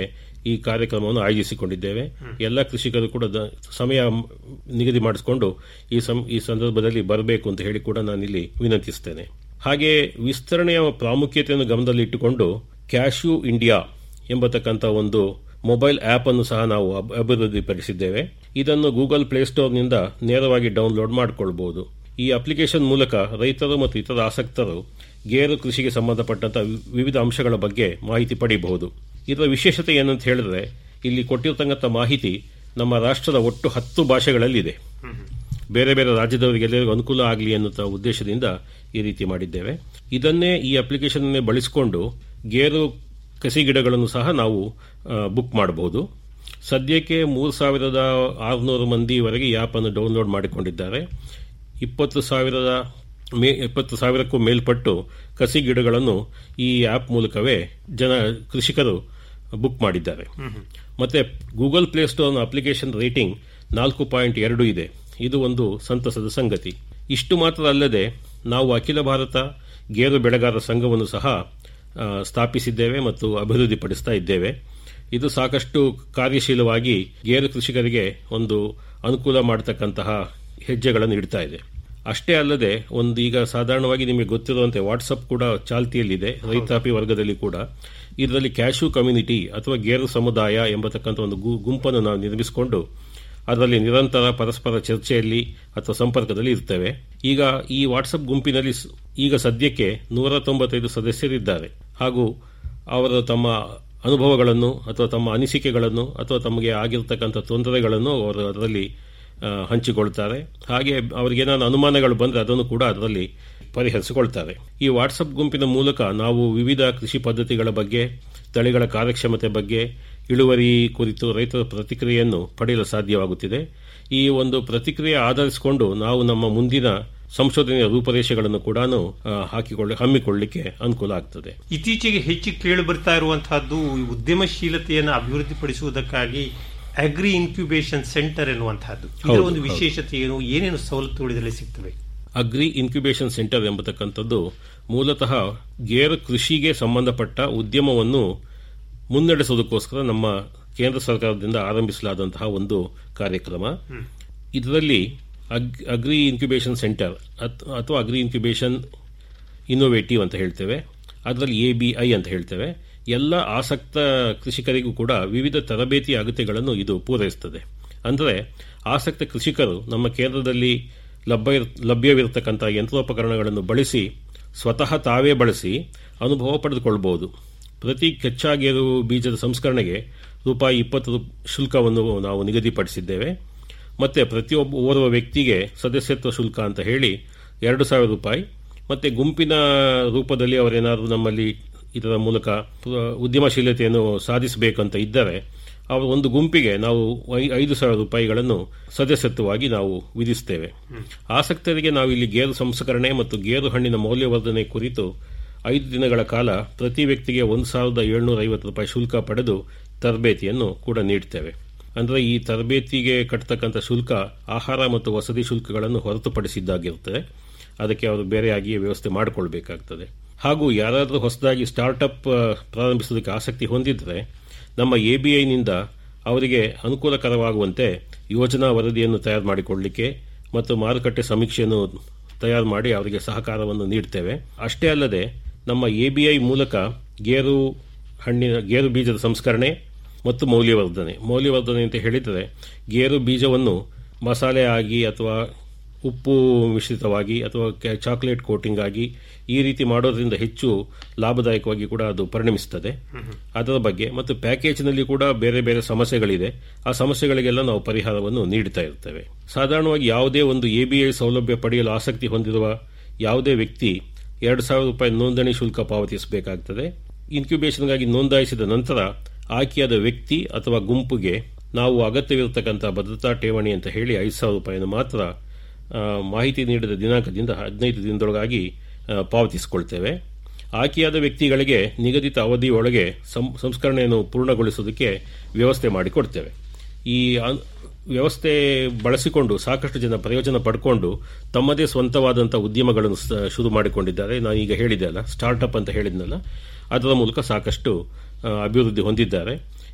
ಈ ಕಾರ್ಯಕ್ರಮವನ್ನು ಆಯೋಜಿಸಿಕೊಂಡಿದ್ದೇವೆ ಎಲ್ಲ ಕೃಷಿಕರು ಕೂಡ ದ- ಸಮಯ ಮ್- ನಿಗದಿ ಮಾಡಿಸಿಕೊಂಡು ಈ ಸಂ- ಈ ಸಂದರ್ಭದಲ್ಲಿ ಬರಬೇಕು ಅಂತ ಹೇಳಿ ಕೂಡ ನಾನಿಲ್ಲಿ ವಿನಂತಿಸ್ತೇನೆ ಹಾಗೆ ವಿಸ್ತರಣೆಯ ಪ್ರಾಮುಖ್ಯತೆಯನ್ನು ಗಮನದಲ್ಲಿಟ್ಟುಕೊಂಡು ಕ್ಯಾಶ್ಯೂ ಇಂಡಿಯಾ ಎಂಬತಕ್ಕಂಥ ಒಂದು ಮೊಬೈಲ್ ಆಪ್ ಅನ್ನು ಸಹ ನಾವು ಅಬ್- ಅಭಿವೃದ್ಧಿಪಡಿಸಿದ್ದೇವೆ ಇದನ್ನು ಗೂಗಲ್ ಪ್ಲೇಸ್ಟೋರ್ನಿಂದ ನೇರವಾಗಿ ಡೌನ್ಲೋಡ್ ಮಾಡಿಕೊಳ್ಬಹುದು ಈ ಅಪ್ಲಿಕೇಶನ್ ಮೂಲಕ ರೈತರು ಮತ್ತು ಇತರ ಆಸಕ್ತರು ಗೇರು ಕೃಷಿಗೆ ಸಂಬಂಧಪಟ್ಟಂತ ವಿ- ವಿವಿಧ ಅಂಶಗಳ ಬಗ್ಗೆ ಮಾಹಿತಿ ಪಡೆಯಬಹುದು ಇದರ ವಿಶೇಷತೆ ಏನಂತ ಹೇಳಿದ್ರೆ ಇಲ್ಲಿ ಕೊಟ್ಟಿರ್ತಕ್ಕಂಥ ಮಾಹಿತಿ ನಮ್ಮ ರಾಷ್ಟ್ರದ ಒಟ್ಟು ಹತ್ತು ಭಾಷೆಗಳಲ್ಲಿದೆ ಬೇರೆ ಬೇರೆ ರಾಜ್ಯದವರಿಗೆಲ್ಲರಿಗೂ ಅನುಕೂಲ ಆಗಲಿ ಅನ್ನುವ ಉದ್ದೇಶದಿಂದ ಈ ರೀತಿ ಮಾಡಿದ್ದೇವೆ ಇದನ್ನೇ ಈ ಅಪ್ಲಿಕೇಶನ್ ಬಳಸಿಕೊಂಡು ಗೇರು ಕಸಿ ಗಿಡಗಳನ್ನು ಸಹ ನಾವು ಆ, ಬುಕ್ ಮಾಡಬಹುದು ಸದ್ಯಕ್ಕೆ ಮೂರು ಸಾವಿರದ ಆರುನೂರು ಮಂದಿವರೆಗೆ ಈ ಆಪ್ ಅನ್ನು ಡೌನ್ಲೋಡ್ ಮಾಡಿಕೊಂಡಿದ್ದಾರೆ ಇಪ್ಪತ್ತು ಸಾವಿರದ ಮೇ ಇಪ್ಪತ್ತು ಸಾವಿರಕ್ಕೂ ಮೇಲ್ಪಟ್ಟು ಕಸಿ ಗಿಡಗಳನ್ನು ಈ ಆಪ್ ಮೂಲಕವೇ ಜನ ಕೃಷಿಕರು ಬುಕ್ ಮಾಡಿದ್ದಾರೆ ಮತ್ತೆ ಗೂಗಲ್ ಪ್ಲೇಸ್ಟೋರ್ನ ಅಪ್ಲಿಕೇಶನ್ ರೇಟಿಂಗ್ ನಾಲ್ಕು ಪಾಯಿಂಟ್ ಎರಡು ಇದೆ ಇದು ಒಂದು ಸಂತಸದ ಸಂಗತಿ ಇಷ್ಟು ಮಾತ್ರ ಅಲ್ಲದೆ ನಾವು ಅಖಿಲ ಭಾರತ ಗೇರು ಬೆಳೆಗಾರರ ಸಂಘವನ್ನು ಸಹ ಆ, ಸ್ಥಾಪಿಸಿದ್ದೇವೆ ಮತ್ತು ಅಭಿವೃದ್ಧಿಪಡಿಸ್ತಾ ಇದ್ದೇವೆ ಇದು ಸಾಕಷ್ಟು ಕಾರ್ಯಶೀಲವಾಗಿ ಗೇರು ಕೃಷಿಕರಿಗೆ ಒಂದು ಅನುಕೂಲ ಮಾಡತಕ್ಕಂತಹ ಹೆಜ್ಜೆಗಳನ್ನು ಇಡ್ತಾ ಇದೆ ಅಷ್ಟೇ ಅಲ್ಲದೆ ಒಂದು ಈಗ ಸಾಧಾರಣವಾಗಿ ನಿಮಗೆ ಗೊತ್ತಿರುವಂತೆ ವಾಟ್ಸಪ್ ಕೂಡ ಚಾಲ್ತಿಯಲ್ಲಿದೆ ರೈತಾಪಿ ವರ್ಗದಲ್ಲಿ ಕೂಡ ಇದರಲ್ಲಿ ಕ್ಯಾಶು ಕಮ್ಯುನಿಟಿ ಅಥವಾ ಗೇರು ಸಮುದಾಯ ಎಂಬತಕ್ಕಂಥ ಒಂದು ಗು- ಗುಂಪನ್ನು ನಾವು ನಿರ್ಮಿಸಿಕೊಂಡು ಅದರಲ್ಲಿ ನಿರಂತರ ಪರಸ್ಪರ ಚರ್ಚೆಯಲ್ಲಿ ಅಥವಾ ಸಂಪರ್ಕದಲ್ಲಿ ಇರ್ತೇವೆ ಈಗ ಈ ವಾಟ್ಸಪ್ ಗುಂಪಿನಲ್ಲಿ ಸ್- ಈಗ ಸದ್ಯಕ್ಕೆ ನೂರ ತೊಂಬತ್ತೈದು ಸದಸ್ಯರಿದ್ದಾರೆ ಹಾಗೂ ಅವರು ತಮ್ಮ ಅನುಭವಗಳನ್ನು ಅಥವಾ ತಮ್ಮ ಅನಿಸಿಕೆಗಳನ್ನು ಅಥವಾ ತಮಗೆ ಆಗಿರತಕ್ಕಂಥ ತೊಂದರೆಗಳನ್ನು ಅವರು ಅದರಲ್ಲಿ ಆ, ಹಂಚಿಕೊಳ್ತಾರೆ ಹಾಗೆ ಅವರಿಗೇನಾದ್ರು ಅನುಮಾನಗಳು ಬಂದರೆ ಅದನ್ನು ಕೂಡ ಅದರಲ್ಲಿ ಪರಿಹರಿಸಿಕೊಳ್ತಾರೆ ಈ ವಾಟ್ಸಪ್ ಗುಂಪಿನ ಮೂಲಕ ನಾವು ವಿವಿಧ ಕೃಷಿ ಪದ್ಧತಿಗಳ ಬಗ್ಗೆ ತಳಿಗಳ ಕಾರ್ಯಕ್ಷಮತೆ ಬಗ್ಗೆ ಇಳುವರಿ ಕುರಿತು ರೈತರ ಪ್ರತಿಕ್ರಿಯೆಯನ್ನು ಪಡೆಯಲು ಸಾಧ್ಯವಾಗುತ್ತಿದೆ ಈ ಒಂದು ಪ್ರತಿಕ್ರಿಯೆ ಆಧರಿಸಿಕೊಂಡು ನಾವು ನಮ್ಮ ಮುಂದಿನ ಸಂಶೋಧನೆಯ ರೂಪರೇಷೆಗಳನ್ನು ಕೂಡ ಹಾಕಿಕೊಳ್ಳಿ ಹಮ್ಮಿಕೊಳ್ಳಲಿಕ್ಕೆ ಅನುಕೂಲ ಆಗ್ತದೆ ಇತ್ತೀಚೆಗೆ ಹೆಚ್ಚು ಕೇಳಿ ಬರ್ತಾ ಇರುವಂತಹದ್ದು ಈ ಉದ್ಯಮಶೀಲತೆಯನ್ನು ಅಭಿವೃದ್ಧಿಪಡಿಸುವುದಕ್ಕಾಗಿ ಅಗ್ರಿ ಇನ್ಕ್ಯುಬೇಷನ್ ಸೆಂಟರ್ ಎನ್ನುವಂತಹದ್ದು ಇದರ ಹೌದು, ಒಂದು ಹೌದು. ವಿಶೇಷತೆ ಏನು ಏನೇನು ಸವಲತ್ತುಗಳು ಇದರಲ್ಲಿ ಸಿಗ್ತವೆ ಅಗ್ರಿ ಇನ್ಕ್ಯುಬೇಷನ್ ಸೆಂಟರ್ ಎಂಬತಕ್ಕಂಥದ್ದು ಮೂಲತಃ ಗೇರು ಕೃಷಿಗೆ ಸಂಬಂಧಪಟ್ಟ ಉದ್ಯಮವನ್ನು ಮುನ್ನಡೆಸೋದಕ್ಕೋಸ್ಕರ ನಮ್ಮ ಕೇಂದ್ರ ಸರ್ಕಾರದಿಂದ ಆರಂಭಿಸಲಾದಂತಹ ಒಂದು ಕಾರ್ಯಕ್ರಮ ಇದರಲ್ಲಿ ಅಗ್- ಅಗ್ರಿ ಇನ್ಕ್ಯುಬೇಷನ್ ಸೆಂಟರ್ ಅತ್- ಅಥವಾ ಅಗ್ರಿ ಇನ್ಕ್ಯುಬೇಷನ್ ಇನ್ನೋವೇಟಿವ್ ಅಂತ ಹೇಳ್ತೇವೆ ಅದರಲ್ಲಿ ಎ ಬಿ ಐ ಅಂತ ಹೇಳ್ತೇವೆ ಎಲ್ಲ ಆಸಕ್ತ ಕೃಷಿಕರಿಗೂ ಕೂಡ ವಿವಿಧ ತರಬೇತಿ ಅಗತ್ಯಗಳನ್ನು ಇದು ಪೂರೈಸುತ್ತದೆ ಅಂದರೆ ಆಸಕ್ತ ಕೃಷಿಕರು ನಮ್ಮ ಕೇಂದ್ರದಲ್ಲಿ ಲಭ್ಯ ಲಭ್ಯವಿರತಕ್ಕಂಥ ಯಂತ್ರೋಪಕರಣಗಳನ್ನು ಬಳಸಿ ಸ್ವತಃ ತಾವೇ ಬಳಸಿ ಅನುಭವ ಪಡೆದುಕೊಳ್ಳಬಹುದು ಪ್ರತಿ ಕೆಚ್ಚಾಗೇರು ಬೀಜದ ಸಂಸ್ಕರಣೆಗೆ ರೂಪಾಯಿ ಇಪ್ಪತ್ತು ರು- ಶುಲ್ಕವನ್ನು ನಾವು ನಿಗದಿಪಡಿಸಿದ್ದೇವೆ ಮತ್ತೆ ಪ್ರತಿಯೊಬ್ಬ ಓರ್ವ ವ್ಯಕ್ತಿಗೆ ಸದಸ್ಯತ್ವ ಶುಲ್ಕ ಅಂತ ಹೇಳಿ ಎರಡು ಸಾವಿರ ರೂಪಾಯಿ ಮತ್ತೆ ಗುಂಪಿನ ರೂಪದಲ್ಲಿ ಅವರೇನಾದರೂ ನಮ್ಮಲ್ಲಿ ಇದರ ಮೂಲಕ ಪ್ರ- ಉದ್ಯಮಶೀಲತೆಯನ್ನು ಸಾಧಿಸಬೇಕಂತ ಇದ್ದರೆ ಅವರು ಒಂದು ಗುಂಪಿಗೆ ನಾವು ಐ- ಐದು ಸಾವಿರ ರೂಪಾಯಿಗಳನ್ನು ಸದಸ್ಯತ್ವವಾಗಿ ನಾವು ವಿಧಿಸ್ತೇವೆ ಆಸಕ್ತರಿಗೆ ನಾವು ಇಲ್ಲಿ ಗೇರು ಸಂಸ್ಕರಣೆ ಮತ್ತು ಗೇರು ಹಣ್ಣಿನ ಮೌಲ್ಯವರ್ಧನೆ ಕುರಿತು ಐದು ದಿನಗಳ ಕಾಲ ಪ್ರತಿ ವ್ಯಕ್ತಿಗೆ ಒಂದು ಸಾವಿರದ ಏಳ್ನೂರ ಐವತ್ತು ರೂಪಾಯಿ ಶುಲ್ಕ ಪಡೆದು ತರಬೇತಿಯನ್ನು ಕೂಡ ನೀಡ್ತೇವೆ ಅಂದರೆ ಈ ತರಬೇತಿಗೆ ಕಟ್ಟತಕ್ಕಂಥ ಶುಲ್ಕ ಆಹಾರ ಮತ್ತು ವಸತಿ ಶುಲ್ಕಗಳನ್ನು ಹೊರತುಪಡಿಸಿದ್ದಾಗಿರುತ್ತದೆ ಅದಕ್ಕೆ ಅವರು ಬೇರೆಯಾಗಿ ವ್ಯವಸ್ಥೆ ಮಾಡಿಕೊಳ್ಬೇಕಾಗ್ತದೆ ಹಾಗೂ ಯಾರಾದರೂ ಹೊಸದಾಗಿ ಸ್ಟಾರ್ಟ್ಅಪ್ ಆ, ಪ್ರಾರಂಭಿಸೋದಕ್ಕೆ ಆಸಕ್ತಿ ಹೊಂದಿದ್ರೆ ನಮ್ಮ ಎ ಬಿ ಐನಿಂದ ಅವರಿಗೆ ಅನುಕೂಲಕರವಾಗುವಂತೆ ಯೋಜನಾ ವರದಿಯನ್ನು ತಯಾರು ಮಾಡಿಕೊಳ್ಳಲಿಕ್ಕೆ ಮತ್ತು ಮಾರುಕಟ್ಟೆ ಸಮೀಕ್ಷೆಯನ್ನು ತಯಾರು ಮಾಡಿ ಅವರಿಗೆ ಸಹಕಾರವನ್ನು ನೀಡ್ತೇವೆ ಅಷ್ಟೇ ಅಲ್ಲದೆ ನಮ್ಮ ಎ ಬಿ ಐ ಮೂಲಕ ಗೇರು ಹಣ್ಣಿನ ಗೇರು ಬೀಜದ ಸಂಸ್ಕರಣೆ ಮತ್ತು ಮೌಲ್ಯವರ್ಧನೆ ಮೌಲ್ಯವರ್ಧನೆ ಅಂತ ಹೇಳಿದರೆ ಗೇರು ಬೀಜವನ್ನು ಮಸಾಲೆ ಆಗಿ ಅಥವಾ ಉಪ್ಪು ಮಿಶ್ರಿತವಾಗಿ ಅಥವಾ ಕೆ- ಚಾಕ್ಲೇಟ್ ಕೋಟಿಂಗ್ ಆಗಿ ಈ ರೀತಿ ಮಾಡೋದ್ರಿಂದ ಹೆಚ್ಚು ಲಾಭದಾಯಕವಾಗಿ ಕೂಡ ಅದು ಪರಿಣಮಿಸುತ್ತದೆ ಅದರ ಬಗ್ಗೆ ಮತ್ತು ಪ್ಯಾಕೇಜ್ನಲ್ಲಿ ಕೂಡ ಬೇರೆ ಬೇರೆ ಸಮಸ್ಯೆಗಳಿದೆ ಆ ಸಮಸ್ಯೆಗಳಿಗೆಲ್ಲ ನಾವು ಪರಿಹಾರವನ್ನು ನೀಡುತ್ತಾ ಇರ್ತೇವೆ ಸಾಧಾರಣವಾಗಿ ಯಾವುದೇ ಒಂದು ಎಬಿಐ ಸೌಲಭ್ಯ ಪಡೆಯಲು ಆಸಕ್ತಿ ಹೊಂದಿರುವ ಯಾವುದೇ ವ್ಯಕ್ತಿ ಎರಡು ಸಾವಿರ ರೂಪಾಯಿ ನೋಂದಣಿ ಶುಲ್ಕ ಪಾವತಿಸಬೇಕಾಗ್ತದೆ ಇನ್ಕ್ಯುಬೇಷನ್ಗಾಗಿ ನೋಂದಾಯಿಸಿದ ನಂತರ ಆಯ್ಕೆಯಾದ ವ್ಯಕ್ತಿ ಅಥವಾ ಗುಂಪಿಗೆ ನಾವು ಅಗತ್ಯವಿರತಕ್ಕಂಥ ಭದ್ರತಾ ಠೇವಣಿ ಅಂತ ಹೇಳಿ ಐದು ಸಾವಿರ ರೂಪಾಯಿಯನ್ನು ಮಾತ್ರ ಆ, ಮಾಹಿತಿ ನೀಡಿದ ದಿನಾಂಕದಿಂದ ಹದಿನೈದು ದಿನದೊಳಗಾಗಿ ಆ, ಪಾವತಿಸಿಕೊಳ್ತೇವೆ ಆಯ್ಕೆಯಾದ ವ್ಯಕ್ತಿಗಳಿಗೆ ನಿಗದಿತ ಅವಧಿಯೊಳಗೆ ಸಂ- ಸಂಸ್ಕರಣೆಯನ್ನು ಪೂರ್ಣಗೊಳಿಸುವುದಕ್ಕೆ ವ್ಯವಸ್ಥೆ ಮಾಡಿಕೊಡ್ತೇವೆ ಈ ಅನ್- ವ್ಯವಸ್ಥೆ ಬಳಸಿಕೊಂಡು ಸಾಕಷ್ಟು ಜನ ಪ್ರಯೋಜನ ಪಡ್ಕೊಂಡು ತಮ್ಮದೇ ಸ್ವಂತವಾದಂಥ ಉದ್ಯಮಗಳನ್ನು ಸ- ಶುರು ಮಾಡಿಕೊಂಡಿದ್ದಾರೆ ನಾನು ಈಗ ಹೇಳಿದೆ ಅಲ್ಲ ಸ್ಟಾರ್ಟ್ಅಪ್ ಅಂತ ಹೇಳಿದ್ನಲ್ಲ ಅದರ ಮೂಲಕ ಸಾಕಷ್ಟು ಆ, ಅಭಿವೃದ್ಧಿ ಹೊಂದಿದ್ದಾರೆ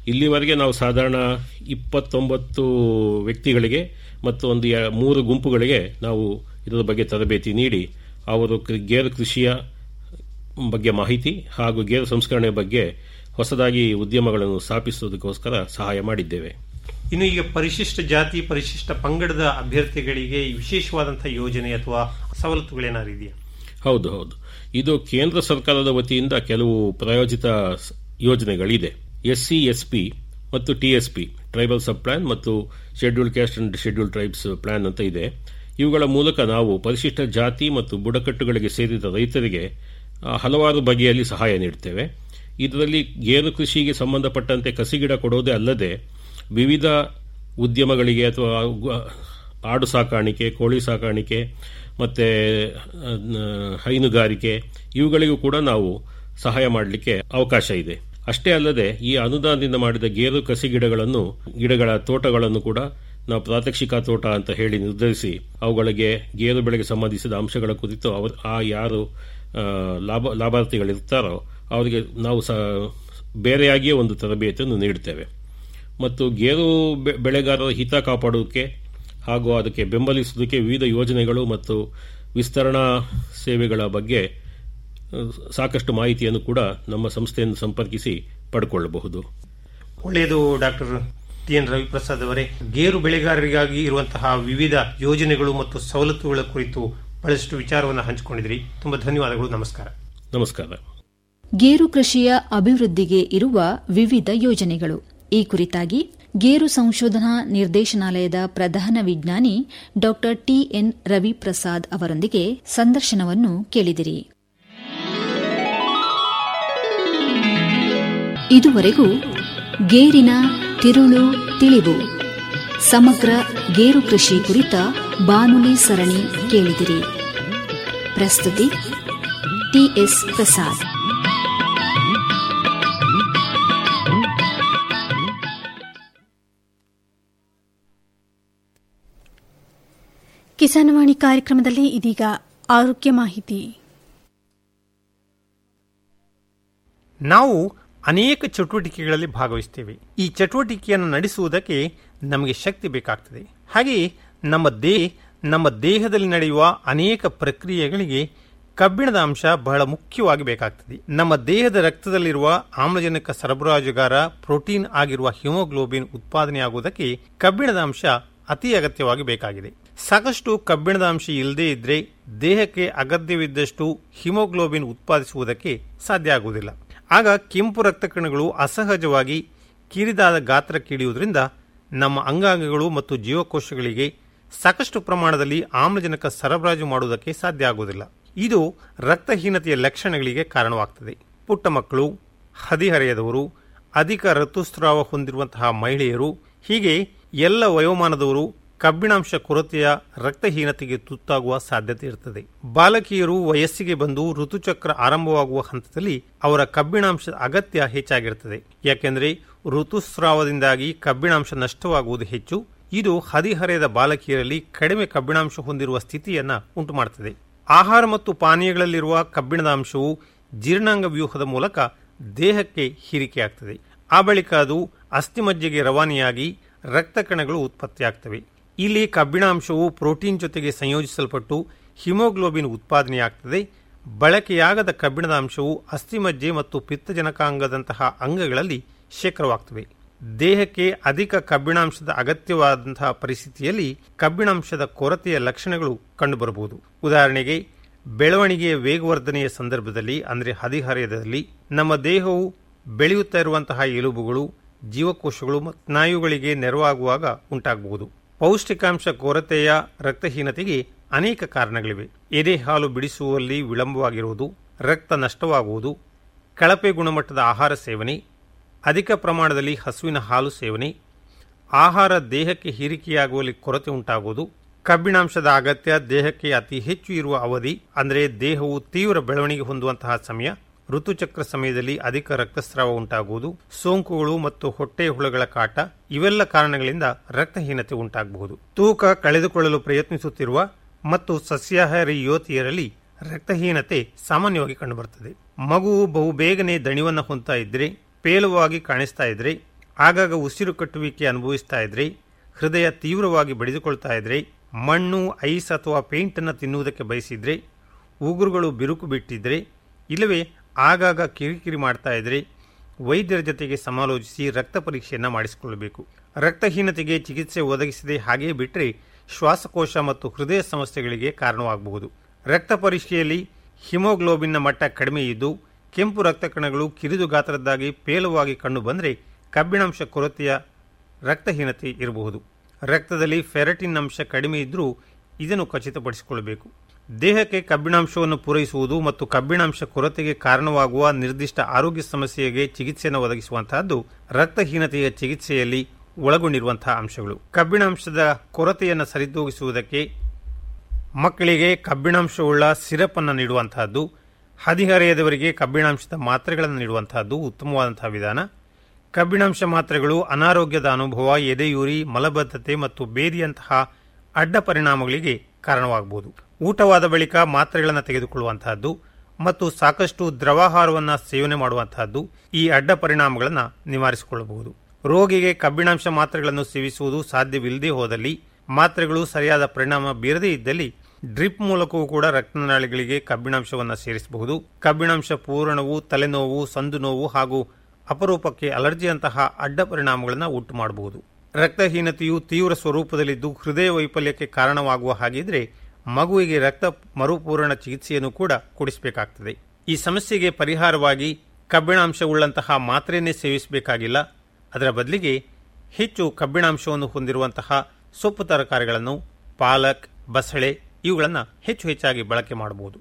ಇಲ್ಲಿವರೆಗೆ ನಾವು ಸಾಧಾರಣ ಇಪ್ಪತ್ತೊಂಬತ್ತು ವ್ಯಕ್ತಿಗಳಿಗೆ ಮತ್ತು ಒಂದು ಯ- ಮೂರು ಗುಂಪುಗಳಿಗೆ ನಾವು ಇದರ ಬಗ್ಗೆ ತರಬೇತಿ ನೀಡಿ ಅವರು ಕೃ- ಗೇರು ಕೃಷಿಯ ಬಗ್ಗೆ ಮಾಹಿತಿ ಹಾಗೂ ಗೇರು ಸಂಸ್ಕರಣೆ ಬಗ್ಗೆ ಹೊಸದಾಗಿ ಉದ್ಯಮಗಳನ್ನು ಸ್ಥಾಪಿಸುವುದಕ್ಕೋಸ್ಕರ ಸಹಾಯ ಮಾಡಿದ್ದೇವೆ ಇನ್ನು ಈಗ ಪರಿಶಿಷ್ಟ ಜಾತಿ ಪರಿಶಿಷ್ಟ ಪಂಗಡದ ಅಭ್ಯರ್ಥಿಗಳಿಗೆ ವಿಶೇಷವಾದಂತಹ ಯೋಜನೆ ಅಥವಾ ಸವಲತ್ತುಗಳೇನಾದ್ರು ಇದೆಯಾ ಹೌದು ಹೌದು ಇದು ಕೇಂದ್ರ ಸರ್ಕಾರದ ವತಿಯಿಂದ ಕೆಲವು ಪ್ರಾಯೋಜಿತ ಸ್- ಯೋಜನೆಗಳಿದೆ ಎಸ್ ಸಿ ಎಸ್ ಪಿ ಮತ್ತು T S P tribal sub plan ಮತ್ತು scheduled caste and scheduled tribes plan ಅಂತ ಇದೆ ಇವುಗಳ ಮೂಲಕ ನಾವು ಪರಿಶಿಷ್ಟ ಜಾತಿ ಮತ್ತು ಬುಡಕಟ್ಟುಗಳಿಗೆ ಸೇರಿದ ರೈತರಿಗೆ ಆ, ಹಲವಾರು ಬಗೆಯಲ್ಲಿ ಸಹಾಯ ನೀಡುತ್ತೇವೆ ಇದರಲ್ಲಿ ಗೇರು ಕೃಷಿಗೆ ಸಂಬಂಧಪಟ್ಟಂತೆ ಕಸಿಗಿಡ ಕೊಡೋದೇ ಅಲ್ಲದೆ ವಿವಿಧ ಉದ್ಯಮಗಳಿಗೆ ಅಥವಾ ಗು- ಆಡು ಸಾಕಾಣಿಕೆ ಕೋಳಿ ಸಾಕಾಣಿಕೆ ಮತ್ತು ಹೈನುಗಾರಿಕೆ ಇವುಗಳಿಗೂ ಕೂಡ ನಾವು ಸಹಾಯ ಮಾಡಲಿಕ್ಕೆ ಅವಕಾಶ ಇದೆ ಅಷ್ಟೇ ಅಲ್ಲದೆ ಈ ಅನುದಾನದಿಂದ ಮಾಡಿದ ಗೇರು ಕಸಿ ಗಿಡಗಳನ್ನು ಗಿಡಗಳ ತೋಟಗಳನ್ನು ಕೂಡ ನಾವು ಪ್ರಾತ್ಯಕ್ಷಿಕ ತೋಟ ಅಂತ ಹೇಳಿ ನಿರ್ಧರಿಸಿ ಅವುಗಳಿಗೆ ಗೇರು ಬೆಳೆಗೆ ಸಂಬಂಧಿಸಿದ ಅಂಶಗಳ ಕುರಿತು ಅವರು ಆ ಯಾರು ಆ, ಲಾಭ ಲಾಭಾರ್ಥಿಗಳಿರ್ತಾರೋ ಅವರಿಗೆ ನಾವು ಸ ಬೇರೆಯಾಗಿಯೇ ಒಂದು ತರಬೇತಿಯನ್ನು ನೀಡುತ್ತೇವೆ ಮತ್ತು ಗೇರು ಬೆ- ಬೆಳೆಗಾರರ ಹಿತ ಕಾಪಾಡುವುದಕ್ಕೆ ಹಾಗೂ ಅದಕ್ಕೆ ಬೆಂಬಲಿಸುವುದಕ್ಕೆ ವಿವಿಧ ಯೋಜನೆಗಳು ಮತ್ತು ವಿಸ್ತರಣಾ ಸೇವೆಗಳ ಬಗ್ಗೆ ಆ, ಸಾಕಷ್ಟು ಮಾಹಿತಿಯನ್ನು ಕೂಡ ನಮ್ಮ ಸಂಸ್ಥೆಯನ್ನು ಸಂಪರ್ಕಿಸಿ ಪಡ್ಕೊಳ್ಳಬಹುದು ಒಳ್ಳೆಯದು ಡಾಕ್ಟರ್ ಟಿ ಎನ್ ರವಿಪ್ರಸಾದ್ ಅವರೇ ಗೇರು ಬೆಳೆಗಾರರಿಗಾಗಿ ಇರುವಂತಹ ವಿವಿಧ ಯೋಜನೆಗಳು ಮತ್ತು ಸವಲತ್ತುಗಳ ಕುರಿತು ಬಹಳಷ್ಟು ವಿಚಾರವನ್ನು ಹಂಚಿಕೊಂಡಿದ್ರಿ ತುಂಬಾ ಧನ್ಯವಾದಗಳು ನಮಸ್ಕಾರ ನಮಸ್ಕಾರ ಗೇರು ಕೃಷಿಯ ಅಭಿವೃದ್ಧಿಗೆ ಇರುವ ವಿವಿಧ ಯೋಜನೆಗಳು ಈ ಕುರಿತಾಗಿ ಗೇರು ಸಂಶೋಧನಾ ನಿರ್ದೇಶನಾಲಯದ ಪ್ರಧಾನ ವಿಜ್ಞಾನಿ ಡಾ ಟಿಎನ್ ರವಿಪ್ರಸಾದ್ ಅವರೊಂದಿಗೆ ಸಂದರ್ಶನವನ್ನು ಕೇಳಿದಿರಿ ಇದುವರೆಗೂ ಗೇರಿನ ತಿರುಳು ತಿಳಿವು ಸಮಗ್ರ ಗೇರು ಕೃಷಿ ಕುರಿತ ಬಾನುಲಿ ಸರಣಿ ಕೇಳಿದಿರಿ ಪ್ರಸ್ತುತಿ ಟಿಎಸ್ ಪ್ರಸಾದ್ ಕಿಸಾನವಾಣಿ ಕಾರ್ಯಕ್ರಮದಲ್ಲಿ ಇದೀಗ ಆರೋಗ್ಯ ಮಾಹಿತಿ ನಾವು ಅನೇಕ ಚಟುವಟಿಕೆಗಳಲ್ಲಿ ಭಾಗವಹಿಸ್ತೇವೆ ಈ ಚಟುವಟಿಕೆಯನ್ನು ನಡೆಸುವುದಕ್ಕೆ ನಮಗೆ ಶಕ್ತಿ ಬೇಕಾಗ್ತದೆ ಹಾಗೆಯೇ ನಮ್ಮ ದೇಹ ನಮ್ಮ ದೇಹದಲ್ಲಿ ನಡೆಯುವ ಅನೇಕ ಪ್ರಕ್ರಿಯೆಗಳಿಗೆ ಕಬ್ಬಿಣದ ಅಂಶ ಬಹಳ ಮುಖ್ಯವಾಗಿ ಬೇಕಾಗ್ತದೆ ನಮ್ಮ ದೇಹದ ರಕ್ತದಲ್ಲಿರುವ ಆಮ್ಲಜನಕ ಸರಬರಾಜುಗಾರ ಪ್ರೋಟೀನ್ ಆಗಿರುವ ಹಿಮೋಗ್ಲೋಬಿನ್ ಉತ್ಪಾದನೆಯಾಗುವುದಕ್ಕೆ ಕಬ್ಬಿಣದ ಅಂಶ ಅತಿ ಅಗತ್ಯವಾಗಿ ಬೇಕಾಗಿದೆ ಸಾಕಷ್ಟು ಕಬ್ಬಿಣದ ಅಂಶ ಇಲ್ಲದೇ ಇದ್ರೆ ದೇಹಕ್ಕೆ ಅಗತ್ಯವಿದ್ದಷ್ಟು ಹಿಮೋಗ್ಲೋಬಿನ್ ಉತ್ಪಾದಿಸುವುದಕ್ಕೆ ಸಾಧ್ಯ ಆಗುವುದಿಲ್ಲ ಆಗ ಕೆಂಪು ರಕ್ತಕಣಗಳು ಅಸಹಜವಾಗಿ ಕಿರಿದಾದ ಗಾತ್ರಕ್ಕಿಳಿಯುವುದರಿಂದ ನಮ್ಮ ಅಂಗಾಂಗಗಳು ಮತ್ತು ಜೀವಕೋಶಗಳಿಗೆ ಸಾಕಷ್ಟು ಪ್ರಮಾಣದಲ್ಲಿ ಆಮ್ಲಜನಕ ಸರಬರಾಜು ಮಾಡುವುದಕ್ಕೆ ಸಾಧ್ಯ ಆಗುವುದಿಲ್ಲ ಇದು ರಕ್ತಹೀನತೆಯ ಲಕ್ಷಣಗಳಿಗೆ ಕಾರಣವಾಗ್ತದೆ ಪುಟ್ಟ ಮಕ್ಕಳು ಹದಿಹರೆಯದವರು ಅಧಿಕ ಋತುಸ್ರಾವ ಹೊಂದಿರುವಂತಹ ಮಹಿಳೆಯರು ಹೀಗೆ ಎಲ್ಲ ವಯೋಮಾನದವರು ಕಬ್ಬಿಣಾಂಶ ಕೊರತೆಯ ರಕ್ತಹೀನತೆಗೆ ತುತ್ತಾಗುವ ಸಾಧ್ಯತೆ ಇರುತ್ತದೆ ಬಾಲಕಿಯರು ವಯಸ್ಸಿಗೆ ಬಂದು ಋತುಚಕ್ರ ಆರಂಭವಾಗುವ ಹಂತದಲ್ಲಿ ಅವರ ಕಬ್ಬಿಣಾಂಶದ ಅಗತ್ಯ ಹೆಚ್ಚಾಗಿರುತ್ತದೆ ಯಾಕೆಂದರೆ ಋತುಸ್ರಾವದಿಂದಾಗಿ ಕಬ್ಬಿಣಾಂಶ ನಷ್ಟವಾಗುವುದು ಹೆಚ್ಚು ಇದು ಹದಿಹರೆಯದ ಬಾಲಕಿಯರಲ್ಲಿ ಕಡಿಮೆ ಕಬ್ಬಿಣಾಂಶ ಹೊಂದಿರುವ ಸ್ಥಿತಿಯನ್ನ ಉಂಟುಮಾಡುತ್ತದೆ ಆಹಾರ ಮತ್ತು ಪಾನೀಯಗಳಲ್ಲಿರುವ ಕಬ್ಬಿಣದ ಅಂಶವು ಜೀರ್ಣಾಂಗ ವ್ಯೂಹದ ಮೂಲಕ ದೇಹಕ್ಕೆ ಹೀರಿಕೆಯಾಗ್ತದೆ ಆ ಬಳಿಕ ಅದು ಅಸ್ಥಿಮಜ್ಜೆಗೆ ರವಾನೆಯಾಗಿ ರಕ್ತ ಕಣಗಳು ಉತ್ಪತ್ತಿಯಾಗ್ತವೆ ಇಲ್ಲಿ ಕಬ್ಬಿಣಾಂಶವು ಪ್ರೋಟೀನ್ ಜೊತೆಗೆ ಸಂಯೋಜಿಸಲ್ಪಟ್ಟು ಹಿಮೋಗ್ಲೋಬಿನ್ ಉತ್ಪಾದನೆಯಾಗ್ತದೆ ಬಳಕೆಯಾಗದ ಕಬ್ಬಿಣದ ಅಂಶವು ಅಸ್ಥಿಮಜ್ಜೆ ಮತ್ತು ಪಿತ್ತಜನಕಾಂಗದಂತಹ ಅಂಗಗಳಲ್ಲಿ ಶೇಖರವಾಗ್ತವೆ ದೇಹಕ್ಕೆ ಅಧಿಕ ಕಬ್ಬಿಣಾಂಶದ ಅಗತ್ಯವಾದಂತಹ ಪರಿಸ್ಥಿತಿಯಲ್ಲಿ ಕಬ್ಬಿಣಾಂಶದ ಕೊರತೆಯ ಲಕ್ಷಣಗಳು ಕಂಡುಬರಬಹುದು ಉದಾಹರಣೆಗೆ ಬೆಳವಣಿಗೆಯ ವೇಗವರ್ಧನೆಯ ಸಂದರ್ಭದಲ್ಲಿ ಅಂದರೆ ಹದಿಹರೆಯದಲ್ಲಿ ನಮ್ಮ ದೇಹವು ಬೆಳೆಯುತ್ತಾ ಇರುವಂತಹ ಎಲುಬುಗಳು ಜೀವಕೋಶಗಳು ಮತ್ತು ಸ್ನಾಯುಗಳಿಗೆ ನೆರವಾಗುವಾಗ ಉಂಟಾಗಬಹುದು ಪೌಷ್ಟಿಕಾಂಶ ಕೊರತೆಯ ರಕ್ತಹೀನತೆಗೆ ಅನೇಕ ಕಾರಣಗಳಿವೆ ಎದೆ ಹಾಲು ಬಿಡಿಸುವಲ್ಲಿ ವಿಳಂಬವಾಗಿರುವುದು ರಕ್ತ ನಷ್ಟವಾಗುವುದು ಕಳಪೆ ಗುಣಮಟ್ಟದ ಆಹಾರ ಸೇವನೆ ಅಧಿಕ ಪ್ರಮಾಣದಲ್ಲಿ ಹಸುವಿನ ಹಾಲು ಸೇವನೆ ಆಹಾರ ದೇಹಕ್ಕೆ ಹೀರಿಕೆಯಾಗುವಲ್ಲಿ ಕೊರತೆ ಉಂಟಾಗುವುದು ಕಬ್ಬಿಣಾಂಶದ ಅಗತ್ಯ ದೇಹಕ್ಕೆ ಅತಿ ಹೆಚ್ಚು ಇರುವ ಅವಧಿ ಅಂದರೆ ದೇಹವು ತೀವ್ರ ಬೆಳವಣಿಗೆ ಹೊಂದುವಂತಹ ಸಮಯ ಋತುಚಕ್ರ ಸಮಯದಲ್ಲಿ ಅಧಿಕ ರಕ್ತಸ್ರಾವ ಉಂಟಾಗುವುದು ಸೋಂಕುಗಳು ಮತ್ತು ಹೊಟ್ಟೆ ಹುಳಗಳ ಕಾಟ ಇವೆಲ್ಲ ಕಾರಣಗಳಿಂದ ರಕ್ತಹೀನತೆ ಉಂಟಾಗಬಹುದು ತೂಕ ಕಳೆದುಕೊಳ್ಳಲು ಪ್ರಯತ್ನಿಸುತ್ತಿರುವ ಮತ್ತು ಸಸ್ಯಾಹಾರಿ ಯುವತಿಯರಲ್ಲಿ ರಕ್ತಹೀನತೆ ಸಾಮಾನ್ಯವಾಗಿ ಕಂಡುಬರುತ್ತದೆ ಮಗುವು ಬಹುಬೇಗನೆ ದಣಿವನ್ನು ಹೊಂದ್ತಾ ಇದ್ರೆ ಪೇಲುವಾಗಿ ಕಾಣಿಸ್ತಾ ಇದ್ರೆ ಆಗಾಗ ಉಸಿರು ಕಟ್ಟುವಿಕೆ ಅನುಭವಿಸ್ತಾ ಇದ್ರೆ ಹೃದಯ ತೀವ್ರವಾಗಿ ಬಡಿದುಕೊಳ್ತಾ ಇದ್ರೆ ಮಣ್ಣು ಐಸ್ ಅಥವಾ ಪೇಂಟನ್ನು ತಿನ್ನುವುದಕ್ಕೆ ಬಯಸಿದ್ರೆ ಉಗುರುಗಳು ಬಿರುಕು ಬಿಟ್ಟಿದ್ರೆ ಇಲ್ಲವೇ ಆಗಾಗ ಕಿರಿಕಿರಿ ಮಾಡ್ತಾ ಇದ್ರೆ ವೈದ್ಯರ ಜೊತೆಗೆ ಸಮಾಲೋಚಿಸಿ ರಕ್ತ ಪರೀಕ್ಷೆಯನ್ನು ಮಾಡಿಸಿಕೊಳ್ಳಬೇಕು ರಕ್ತಹೀನತೆಗೆ ಚಿಕಿತ್ಸೆ ಒದಗಿಸದೆ ಹಾಗೇ ಬಿಟ್ಟರೆ ಶ್ವಾಸಕೋಶ ಮತ್ತು ಹೃದಯ ಸಮಸ್ಯೆಗಳಿಗೆ ಕಾರಣವಾಗಬಹುದು ರಕ್ತ ಪರೀಕ್ಷೆಯಲ್ಲಿ ಹಿಮೋಗ್ಲೋಬಿನ್ನ ಮಟ್ಟ ಕಡಿಮೆ ಇದ್ದು ಕೆಂಪು ರಕ್ತ ಕಣಗಳು ಕಿರಿದು ಗಾತ್ರದ್ದಾಗಿ ಪೇಲವಾಗಿ ಕಂಡು ಬಂದರೆ ಕಬ್ಬಿಣಾಂಶ ಕೊರತೆಯ ರಕ್ತಹೀನತೆ ಇರಬಹುದು ರಕ್ತದಲ್ಲಿ ಫೆರಟಿನ್ ಅಂಶ ಕಡಿಮೆ ಇದ್ದರೂ ಇದನ್ನು ಖಚಿತಪಡಿಸಿಕೊಳ್ಳಬೇಕು ದೇಹಕ್ಕೆ ಕಬ್ಬಿಣಾಂಶವನ್ನು ಪೂರೈಸುವುದು ಮತ್ತು ಕಬ್ಬಿಣಾಂಶ ಕೊರತೆಗೆ ಕಾರಣವಾಗುವ ನಿರ್ದಿಷ್ಟ ಆರೋಗ್ಯ ಸಮಸ್ಯೆಗೆ ಚಿಕಿತ್ಸೆಯನ್ನು ಒದಗಿಸುವಂತಹದ್ದು ರಕ್ತಹೀನತೆಯ ಚಿಕಿತ್ಸೆಯಲ್ಲಿ ಒಳಗೊಂಡಿರುವಂತಹ ಅಂಶಗಳು ಕಬ್ಬಿಣಾಂಶದ ಕೊರತೆಯನ್ನು ಸರಿದೂಗಿಸುವುದಕ್ಕೆ ಮಕ್ಕಳಿಗೆ ಕಬ್ಬಿಣಾಂಶವುಳ್ಳ ಸಿರಪ್ ಅನ್ನು ನೀಡುವಂತಹದ್ದು ಹದಿಹರೆಯದವರಿಗೆ ಕಬ್ಬಿಣಾಂಶದ ಮಾತ್ರೆಗಳನ್ನು ನೀಡುವಂತಹದ್ದು ಉತ್ತಮವಾದಂತಹ ವಿಧಾನ ಕಬ್ಬಿಣಾಂಶ ಮಾತ್ರೆಗಳು ಅನಾರೋಗ್ಯದ ಅನುಭವ ಎದೆಯೂರಿ ಮಲಬದ್ಧತೆ ಮತ್ತು ಬೇದಿಯಂತಹ ಅಡ್ಡ ಪರಿಣಾಮಗಳಿಗೆ ಕಾರಣವಾಗಬಹುದು ಊಟವಾದ ಬಳಿಕ ಮಾತ್ರೆಗಳನ್ನು ತೆಗೆದುಕೊಳ್ಳುವಂತಹದ್ದು ಮತ್ತು ಸಾಕಷ್ಟು ದ್ರವಾಹಾರವನ್ನು ಸೇವನೆ ಮಾಡುವಂತಹದ್ದು ಈ ಅಡ್ಡ ಪರಿಣಾಮಗಳನ್ನು ನಿವಾರಿಸಿಕೊಳ್ಳಬಹುದು ರೋಗಿಗೆ ಕಬ್ಬಿಣಾಂಶ ಮಾತ್ರೆಗಳನ್ನು ಸೇವಿಸುವುದು ಸಾಧ್ಯವಿಲ್ಲದೆ ಹೋದಲ್ಲಿ ಮಾತ್ರೆಗಳು ಸರಿಯಾದ ಪರಿಣಾಮ ಬೀರದೇ ಇದ್ದಲ್ಲಿ ಡ್ರಿಪ್ ಮೂಲಕವೂ ಕೂಡ ರಕ್ತನಾಳಿಗಳಿಗೆ ಕಬ್ಬಿಣಾಂಶವನ್ನು ಸೇರಿಸಬಹುದು ಕಬ್ಬಿಣಾಂಶ ಪೂರಣವು ತಲೆನೋವು ಸಂದು ನೋವು ಹಾಗೂ ಅಪರೂಪಕ್ಕೆ ಅಲರ್ಜಿಯಂತಹ ಅಡ್ಡ ಪರಿಣಾಮಗಳನ್ನು ಉಂಟು ಮಾಡಬಹುದು ರಕ್ತಹೀನತೆಯು ತೀವ್ರ ಸ್ವರೂಪದಲ್ಲಿದ್ದು ಹೃದಯ ವೈಫಲ್ಯಕ್ಕೆ ಕಾರಣವಾಗುವ ಹಾಗಿದ್ರೆ ಮಗುವಿಗೆ ರಕ್ತ ಮರುಪೂರಣ ಚಿಕಿತ್ಸೆಯನ್ನು ಕೂಡ ಕೊಡಿಸಬೇಕಾಗ್ತದೆ ಈ ಸಮಸ್ಯೆಗೆ ಪರಿಹಾರವಾಗಿ ಕಬ್ಬಿಣಾಂಶವುಳ್ಳಂತಹ ಮಾತ್ರೆಯನ್ನೇ ಸೇವಿಸಬೇಕಾಗಿಲ್ಲ ಅದರ ಬದಲಿಗೆ ಹೆಚ್ಚು ಕಬ್ಬಿಣಾಂಶವನ್ನು ಹೊಂದಿರುವಂತಹ ಸೊಪ್ಪು ತರಕಾರಿಗಳನ್ನು ಪಾಲಕ್ ಬಸಳೆ ಇವುಗಳನ್ನು ಹೆಚ್ಚು ಹೆಚ್ಚಾಗಿ ಬಳಕೆ ಮಾಡಬಹುದು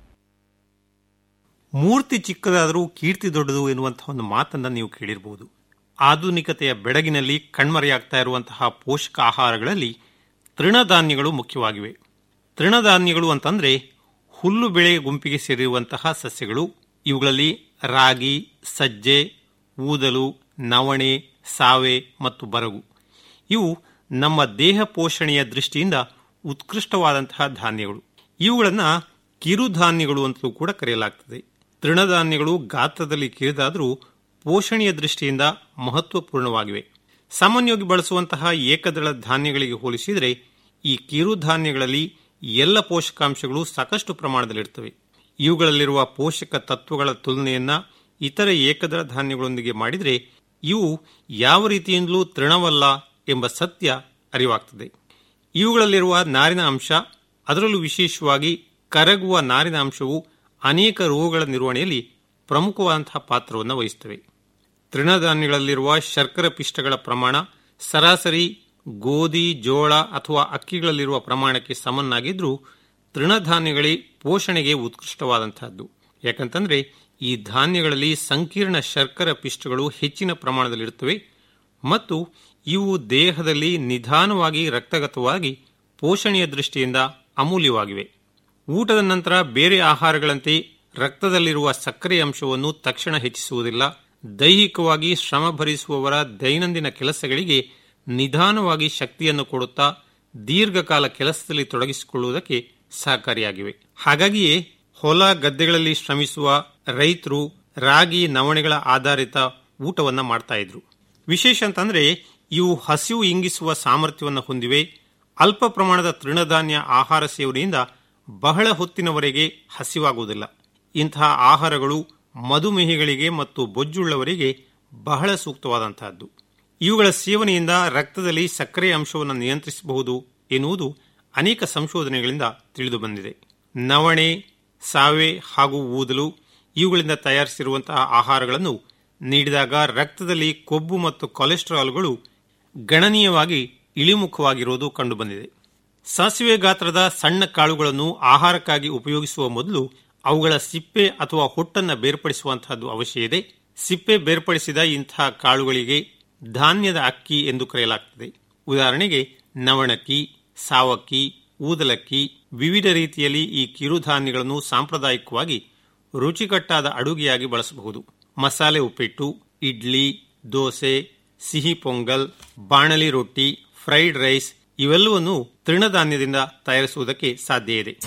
ಮೂರ್ತಿ ಚಿಕ್ಕದಾದರೂ ಕೀರ್ತಿ ದೊಡ್ಡದು ಎನ್ನುವಂತಹ ಒಂದು ಮಾತನ್ನು ನೀವು ಕೇಳಿರಬಹುದು ಆಧುನಿಕತೆಯ ಬೆಡಗಿನಲ್ಲಿ ಕಣ್ಮರೆಯಾಗ್ತಾ ಇರುವಂತಹ ಪೋಷಕ ಆಹಾರಗಳಲ್ಲಿ ತೃಣಧಾನ್ಯಗಳು ಮುಖ್ಯವಾಗಿವೆ ತೃಣಧಾನ್ಯಗಳು ಅಂತಂದ್ರೆ ಹುಲ್ಲು ಬೆಳೆ ಗುಂಪಿಗೆ ಸೇರಿರುವಂತಹ ಸಸ್ಯಗಳು ಇವುಗಳಲ್ಲಿ ರಾಗಿ ಸಜ್ಜೆ ಊದಲು ನವಣೆ ಸಾವೆ ಮತ್ತು ಬರಗು ಇವು ನಮ್ಮ ದೇಹ ಪೋಷಣೆಯ ದೃಷ್ಟಿಯಿಂದ ಉತ್ಕೃಷ್ಟವಾದಂತಹ ಧಾನ್ಯಗಳು ಇವುಗಳನ್ನು ಕಿರುಧಾನ್ಯಗಳು ಅಂತಲೂ ಕೂಡ ಕರೆಯಲಾಗ್ತದೆ ತೃಣಧಾನ್ಯಗಳು ಗಾತ್ರದಲ್ಲಿ ಕಿರಿದಾದರೂ ಪೋಷಣೆಯ ದೃಷ್ಟಿಯಿಂದ ಮಹತ್ವಪೂರ್ಣವಾಗಿವೆ ಸಾಮಾನ್ಯವಾಗಿ ಬಳಸುವಂತಹ ಏಕದಳ ಧಾನ್ಯಗಳಿಗೆ ಹೋಲಿಸಿದರೆ ಈ ಕಿರುಧಾನ್ಯಗಳಲ್ಲಿ ಎಲ್ಲ ಪೋಷಕಾಂಶಗಳು ಸಾಕಷ್ಟು ಪ್ರಮಾಣದಲ್ಲಿರ್ತವೆ ಇವುಗಳಲ್ಲಿರುವ ಪೋಷಕ ತತ್ವಗಳ ತುಲನೆಯನ್ನ ಇತರ ಏಕದಳ ಧಾನ್ಯಗಳೊಂದಿಗೆ ಮಾಡಿದರೆ ಇವು ಯಾವ ರೀತಿಯಿಂದಲೂ ತೃಣವಲ್ಲ ಎಂಬ ಸತ್ಯ ಅರಿವಾಗ್ತದೆ ಇವುಗಳಲ್ಲಿರುವ ನಾರಿನ ಅಂಶ ಅದರಲ್ಲೂ ವಿಶೇಷವಾಗಿ ಕರಗುವ ನಾರಿನ ಅಂಶವು ಅನೇಕ ರೋಗಗಳ ನಿರ್ವಹಣೆಯಲ್ಲಿ ಪ್ರಮುಖವಾದಂತಹ ಪಾತ್ರವನ್ನು ವಹಿಸುತ್ತವೆ ತೃಣಧಾನ್ಯಗಳಲ್ಲಿರುವ ಶರ್ಕರ ಪಿಷ್ಟಗಳ ಪ್ರಮಾಣ ಸರಾಸರಿ ಗೋಧಿ ಜೋಳ ಅಥವಾ ಅಕ್ಕಿಗಳಲ್ಲಿರುವ ಪ್ರಮಾಣಕ್ಕೆ ಸಮನಾಗಿದ್ರೂ ತೃಣಧಾನ್ಯಗಳೇ ಪೋಷಣೆಗೆ ಉತ್ಕೃಷ್ಟವಾದಂತಹದ್ದು ಯಾಕಂತಂದ್ರೆ ಈ ಧಾನ್ಯಗಳಲ್ಲಿ ಸಂಕೀರ್ಣ ಶರ್ಕರ ಪಿಷ್ಟಗಳು ಹೆಚ್ಚಿನ ಪ್ರಮಾಣದಲ್ಲಿರುತ್ತವೆ ಮತ್ತು ಇವು ದೇಹದಲ್ಲಿ ನಿಧಾನವಾಗಿ ರಕ್ತಗತವಾಗಿ ಪೋಷಣೆಯ ದೃಷ್ಟಿಯಿಂದ ಅಮೂಲ್ಯವಾಗಿವೆ ಊಟದ ನಂತರ ಬೇರೆ ಆಹಾರಗಳಂತೆ ರಕ್ತದಲ್ಲಿರುವ ಸಕ್ಕರೆ ಅಂಶವನ್ನು ತಕ್ಷಣ ಹೆಚ್ಚಿಸುವುದಿಲ್ಲ ದೈಹಿಕವಾಗಿ ಶ್ರಮ ಭರಿಸುವವರ ದೈನಂದಿನ ಕೆಲಸಗಳಿಗೆ ನಿಧಾನವಾಗಿ ಶಕ್ತಿಯನ್ನು ಕೊಡುತ್ತಾ ದೀರ್ಘಕಾಲ ಕೆಲಸದಲ್ಲಿ ತೊಡಗಿಸಿಕೊಳ್ಳುವುದಕ್ಕೆ ಸಹಕಾರಿಯಾಗಿವೆ ಹಾಗಾಗಿಯೇ ಹೊಲ ಗದ್ದೆಗಳಲ್ಲಿ ಶ್ರಮಿಸುವ ರೈತರು ರಾಗಿ ನವಣೆಗಳ ಆಧಾರಿತ ಊಟವನ್ನ ಮಾಡ್ತಾ ಇದ್ರು ವಿಶೇಷ ಅಂತಂದ್ರೆ ಇವು ಹಸಿವು ಇಂಗಿಸುವ ಸಾಮರ್ಥ್ಯವನ್ನು ಹೊಂದಿವೆ ಅಲ್ಪ ಪ್ರಮಾಣದ ತೃಣಧಾನ್ಯ ಆಹಾರ ಸೇವನೆಯಿಂದ ಬಹಳ ಹೊತ್ತಿನವರೆಗೆ ಹಸಿವಾಗುವುದಿಲ್ಲ ಇಂತಹ ಆಹಾರಗಳು ಮಧುಮೇಹಿಗಳಿಗೆ ಮತ್ತು ಬೊಜ್ಜುಳ್ಳವರಿಗೆ ಬಹಳ ಸೂಕ್ತವಾದಂತಹದ್ದು ಇವುಗಳ ಸೇವನೆಯಿಂದ ರಕ್ತದಲ್ಲಿ ಸಕ್ಕರೆ ಅಂಶವನ್ನು ನಿಯಂತ್ರಿಸಬಹುದು ಎನ್ನುವುದು ಅನೇಕ ಸಂಶೋಧನೆಗಳಿಂದ ತಿಳಿದು ಬಂದಿದೆ ನವಣೆ ಸಾವೆ ಹಾಗೂ ಊದಲು ಇವುಗಳಿಂದ ತಯಾರಿಸಿರುವಂತಹ ಆಹಾರಗಳನ್ನು ನೀಡಿದಾಗ ರಕ್ತದಲ್ಲಿ ಕೊಬ್ಬು ಮತ್ತು ಕೊಲೆಸ್ಟ್ರಾಲ್ಗಳು ಗಣನೀಯವಾಗಿ ಇಳಿಮುಖವಾಗಿರುವುದು ಕಂಡುಬಂದಿದೆ ಸಾಸಿವೆ ಗಾತ್ರದ ಸಣ್ಣ ಕಾಳುಗಳನ್ನು ಆಹಾರಕ್ಕಾಗಿ ಉಪಯೋಗಿಸುವ ಮೊದಲು ಅವುಗಳ ಸಿಪ್ಪೆ ಅಥವಾ ಹೊಟ್ಟನ್ನು ಬೇರ್ಪಡಿಸುವಂತಹದ್ದು ಅವಶ್ಯ ಇದೆ ಸಿಪ್ಪೆ ಬೇರ್ಪಡಿಸಿದ ಇಂತಹ ಕಾಳುಗಳಿಗೆ ಧಾನ್ಯದ ಅಕ್ಕಿ ಎಂದು ಕರೆಯಲಾಗುತ್ತದೆ ಉದಾಹರಣೆಗೆ ನವಣಕ್ಕಿ ಸಾವಕ್ಕಿ ಊದಲಕ್ಕಿ ವಿವಿಧ ರೀತಿಯಲ್ಲಿ ಈ ಕಿರುಧಾನ್ಯಗಳನ್ನು ಸಾಂಪ್ರದಾಯಿಕವಾಗಿ ರುಚಿಕಟ್ಟಾದ ಅಡುಗೆಯಾಗಿ ಬಳಸಬಹುದು ಮಸಾಲೆ ಉಪ್ಪಿಟ್ಟು ಇಡ್ಲಿ ದೋಸೆ ಸಿಹಿ ಪೊಂಗಲ್ ಬಾಣಲಿ ರೊಟ್ಟಿ ಫ್ರೈಡ್ ರೈಸ್ ಇವೆಲ್ಲವನ್ನು ತೃಣಧಾನ್ಯದಿಂದ ತಯಾರಿಸುವುದಕ್ಕೆ ಸಾಧ್ಯ ಇದೆ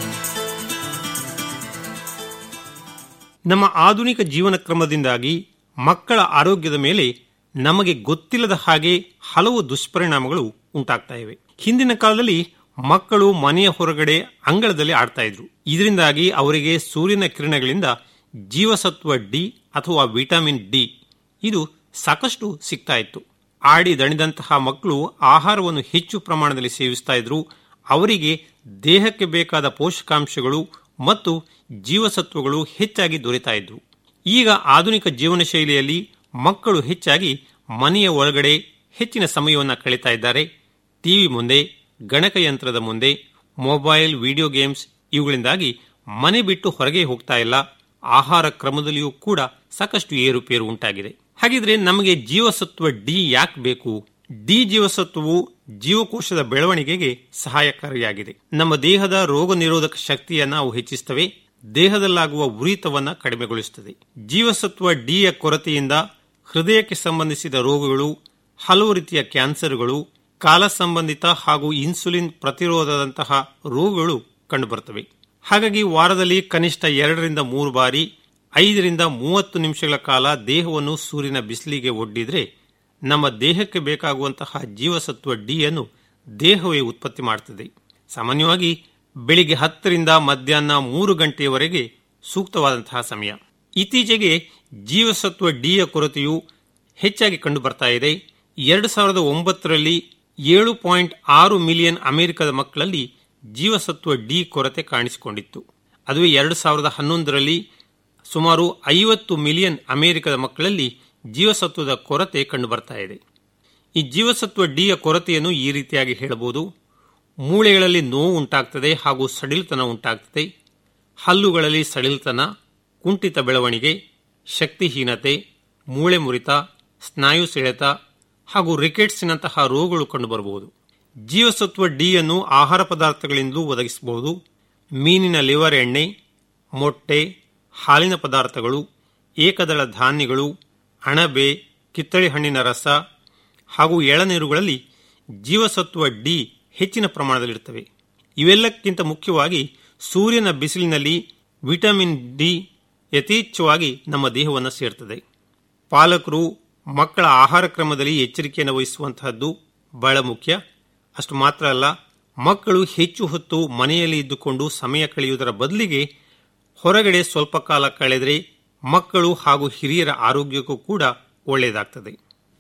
ನಮ್ಮ ಆಧುನಿಕ ಜೀವನ ಕ್ರಮದಿಂದಾಗಿ ಮಕ್ಕಳ ಆರೋಗ್ಯದ ಮೇಲೆ ನಮಗೆ ಗೊತ್ತಿಲ್ಲದ ಹಾಗೆ ಹಲವು ದುಷ್ಪರಿಣಾಮಗಳು ಉಂಟಾಗ್ತಾ ಇವೆ ಹಿಂದಿನ ಕಾಲದಲ್ಲಿ ಮಕ್ಕಳು ಮನೆಯ ಹೊರಗಡೆ ಅಂಗಳದಲ್ಲಿ ಆಡ್ತಾ ಇದ್ರು ಇದರಿಂದಾಗಿ ಅವರಿಗೆ ಸೂರ್ಯನ ಕಿರಣಗಳಿಂದ ಜೀವಸತ್ವ ಡಿ ಅಥವಾ ವಿಟಮಿನ್ ಡಿ ಇದು ಸಾಕಷ್ಟು ಸಿಗ್ತಾ ಇತ್ತು ಆಡಿ ದಣಿದಂತಹ ಮಕ್ಕಳು ಆಹಾರವನ್ನು ಹೆಚ್ಚು ಪ್ರಮಾಣದಲ್ಲಿ ಸೇವಿಸ್ತಾ ಇದ್ರು ಅವರಿಗೆ ದೇಹಕ್ಕೆ ಬೇಕಾದ ಪೋಷಕಾಂಶಗಳು ಮತ್ತು ಜೀವಸತ್ವಗಳು ಹೆಚ್ಚಾಗಿ ದೊರೆತಾ ಇದ್ವು ಈಗ ಆಧುನಿಕ ಜೀವನ ಶೈಲಿಯಲ್ಲಿ ಮಕ್ಕಳು ಹೆಚ್ಚಾಗಿ ಮನೆಯ ಒಳಗಡೆ ಹೆಚ್ಚಿನ ಸಮಯವನ್ನು ಕಳೀತಾ ಇದ್ದಾರೆ ಟಿವಿ ಮುಂದೆ ಗಣಕಯಂತ್ರದ ಮುಂದೆ ಮೊಬೈಲ್ ವಿಡಿಯೋ ಗೇಮ್ಸ್ ಇವುಗಳಿಂದಾಗಿ ಮನೆ ಬಿಟ್ಟು ಹೊರಗೆ ಹೋಗ್ತಾ ಇಲ್ಲ ಆಹಾರ ಕ್ರಮದಲ್ಲಿಯೂ ಕೂಡ ಸಾಕಷ್ಟು ಏರುಪೇರು ಉಂಟಾಗಿದೆ ಹಾಗಿದ್ರೆ ನಮಗೆ ಜೀವಸತ್ವ ಡಿ ಯಾಕೆ ಬೇಕು ಡಿ ಜೀವಸತ್ವವು ಜೀವಕೋಶದ ಬೆಳವಣಿಗೆಗೆ ಸಹಾಯಕಾರಿಯಾಗಿದೆ ನಮ್ಮ ದೇಹದ ರೋಗ ನಿರೋಧಕ ಶಕ್ತಿಯನ್ನು ಅವು ಹೆಚ್ಚಿಸುತ್ತವೆ ದೇಹದಲ್ಲಾಗುವ ಉರಿತವನ್ನ ಕಡಿಮೆಗೊಳಿಸುತ್ತದೆ ಜೀವಸತ್ವ ಡಿಯ ಕೊರತೆಯಿಂದ ಹೃದಯಕ್ಕೆ ಸಂಬಂಧಿಸಿದ ರೋಗಗಳು ಹಲವು ರೀತಿಯ ಕ್ಯಾನ್ಸರ್ಗಳು ಕಾಲ ಸಂಬಂಧಿತ ಹಾಗೂ ಇನ್ಸುಲಿನ್ ಪ್ರತಿರೋಧದಂತಹ ರೋಗಗಳು ಕಂಡುಬರುತ್ತವೆ ಹಾಗಾಗಿ ವಾರದಲ್ಲಿ ಕನಿಷ್ಠ ಎರಡರಿಂದ ಮೂರು ಬಾರಿ ಐದರಿಂದ ಮೂವತ್ತು ನಿಮಿಷಗಳ ಕಾಲ ದೇಹವನ್ನು ಸೂರ್ಯನ ಬಿಸಿಲಿಗೆ ಒಡ್ಡಿದ್ರೆ ನಮ್ಮ ದೇಹಕ್ಕೆ ಬೇಕಾಗುವಂತಹ ಜೀವಸತ್ವ ಡಿ ಅನ್ನು ದೇಹವೇ ಉತ್ಪತ್ತಿ ಮಾಡುತ್ತದೆ ಸಾಮಾನ್ಯವಾಗಿ ಬೆಳಿಗ್ಗೆ ಹತ್ತರಿಂದ ಮಧ್ಯಾಹ್ನ ಮೂರು ಗಂಟೆಯವರೆಗೆ ಸೂಕ್ತವಾದಂತಹ ಸಮಯ ಇತ್ತೀಚೆಗೆ ಜೀವಸತ್ವ ಡಿಯ ಕೊರತೆಯು ಹೆಚ್ಚಾಗಿ ಕಂಡುಬರ್ತಾ ಇದೆ ಎರಡು ಸಾವಿರದ ಒಂಬತ್ತರಲ್ಲಿ ಏಳು ಪಾಯಿಂಟ್ ಆರು ಮಿಲಿಯನ್ ಅಮೆರಿಕದ ಮಕ್ಕಳಲ್ಲಿ ಜೀವಸತ್ವ ಡಿ ಕೊರತೆ ಕಾಣಿಸಿಕೊಂಡಿತ್ತು ಅದುವೇ ಎರಡು ಸಾವಿರದ ಹನ್ನೊಂದರಲ್ಲಿ ಸುಮಾರು ಐವತ್ತು ಮಿಲಿಯನ್ ಅಮೆರಿಕದ ಮಕ್ಕಳಲ್ಲಿ ಜೀವಸತ್ವದ ಕೊರತೆ ಕಂಡುಬರ್ತಾ ಇದೆ ಈ ಜೀವಸತ್ವ ಡಿಯ ಕೊರತೆಯನ್ನು ಈ ರೀತಿಯಾಗಿ ಹೇಳಬಹುದು ಮೂಳೆಗಳಲ್ಲಿ ನೋವು ಉಂಟಾಗ್ತದೆ ಹಾಗೂ ಸಡಿಲತನ ಉಂಟಾಗ್ತದೆ ಹಲ್ಲುಗಳಲ್ಲಿ ಸಡಿಲತನ ಕುಂಠಿತ ಬೆಳವಣಿಗೆ ಶಕ್ತಿಹೀನತೆ ಮೂಳೆ ಮುರಿತ ಸ್ನಾಯು ಸೆಳೆತ ಹಾಗೂ ರಿಕೆಟ್ಸ್ನಂತಹ ರೋಗಗಳು ಕಂಡುಬರಬಹುದು ಜೀವಸತ್ವ ಡಿ ಅನ್ನು ಆಹಾರ ಪದಾರ್ಥಗಳಿಂದಲೂ ಒದಗಿಸಬಹುದು ಮೀನಿನ ಲಿವರ್ ಎಣ್ಣೆ ಮೊಟ್ಟೆ ಹಾಲಿನ ಪದಾರ್ಥಗಳು ಏಕದಳ ಧಾನ್ಯಗಳು ಅಣಬೆ ಕಿತ್ತಳೆ ಹಣ್ಣಿನ ರಸ ಹಾಗೂ ಎಳನೀರುಗಳಲ್ಲಿ ಜೀವಸತ್ವ ಡಿ ಹೆಚ್ಚಿನ ಪ್ರಮಾಣದಲ್ಲಿರುತ್ತವೆ ಇವೆಲ್ಲಕ್ಕಿಂತ ಮುಖ್ಯವಾಗಿ ಸೂರ್ಯನ ಬಿಸಿಲಿನಲ್ಲಿ ವಿಟಮಿನ್ ಡಿ ಯಥೇಚ್ಛವಾಗಿ ನಮ್ಮ ದೇಹವನ್ನು ಸೇರ್ತದೆ ಪಾಲಕರು ಮಕ್ಕಳ ಆಹಾರ ಕ್ರಮದಲ್ಲಿ ಎಚ್ಚರಿಕೆಯನ್ನು ವಹಿಸುವಂತಹದ್ದು ಬಹಳ ಮುಖ್ಯ ಅಷ್ಟು ಮಾತ್ರ ಅಲ್ಲ ಮಕ್ಕಳು ಹೆಚ್ಚು ಹೊತ್ತು ಮನೆಯಲ್ಲಿ ಇದ್ದುಕೊಂಡು ಸಮಯ ಕಳೆಯುವುದರ ಬದಲಿಗೆ ಹೊರಗಡೆ ಸ್ವಲ್ಪ ಕಾಲ ಕಳೆದರೆ ಮಕ್ಕಳು ಹಾಗೂ ಹಿರಿಯರ ಆರೋಗ್ಯಕ್ಕೂ ಕೂಡ ಒಳ್ಳೆಯದಾಗ್ತದೆ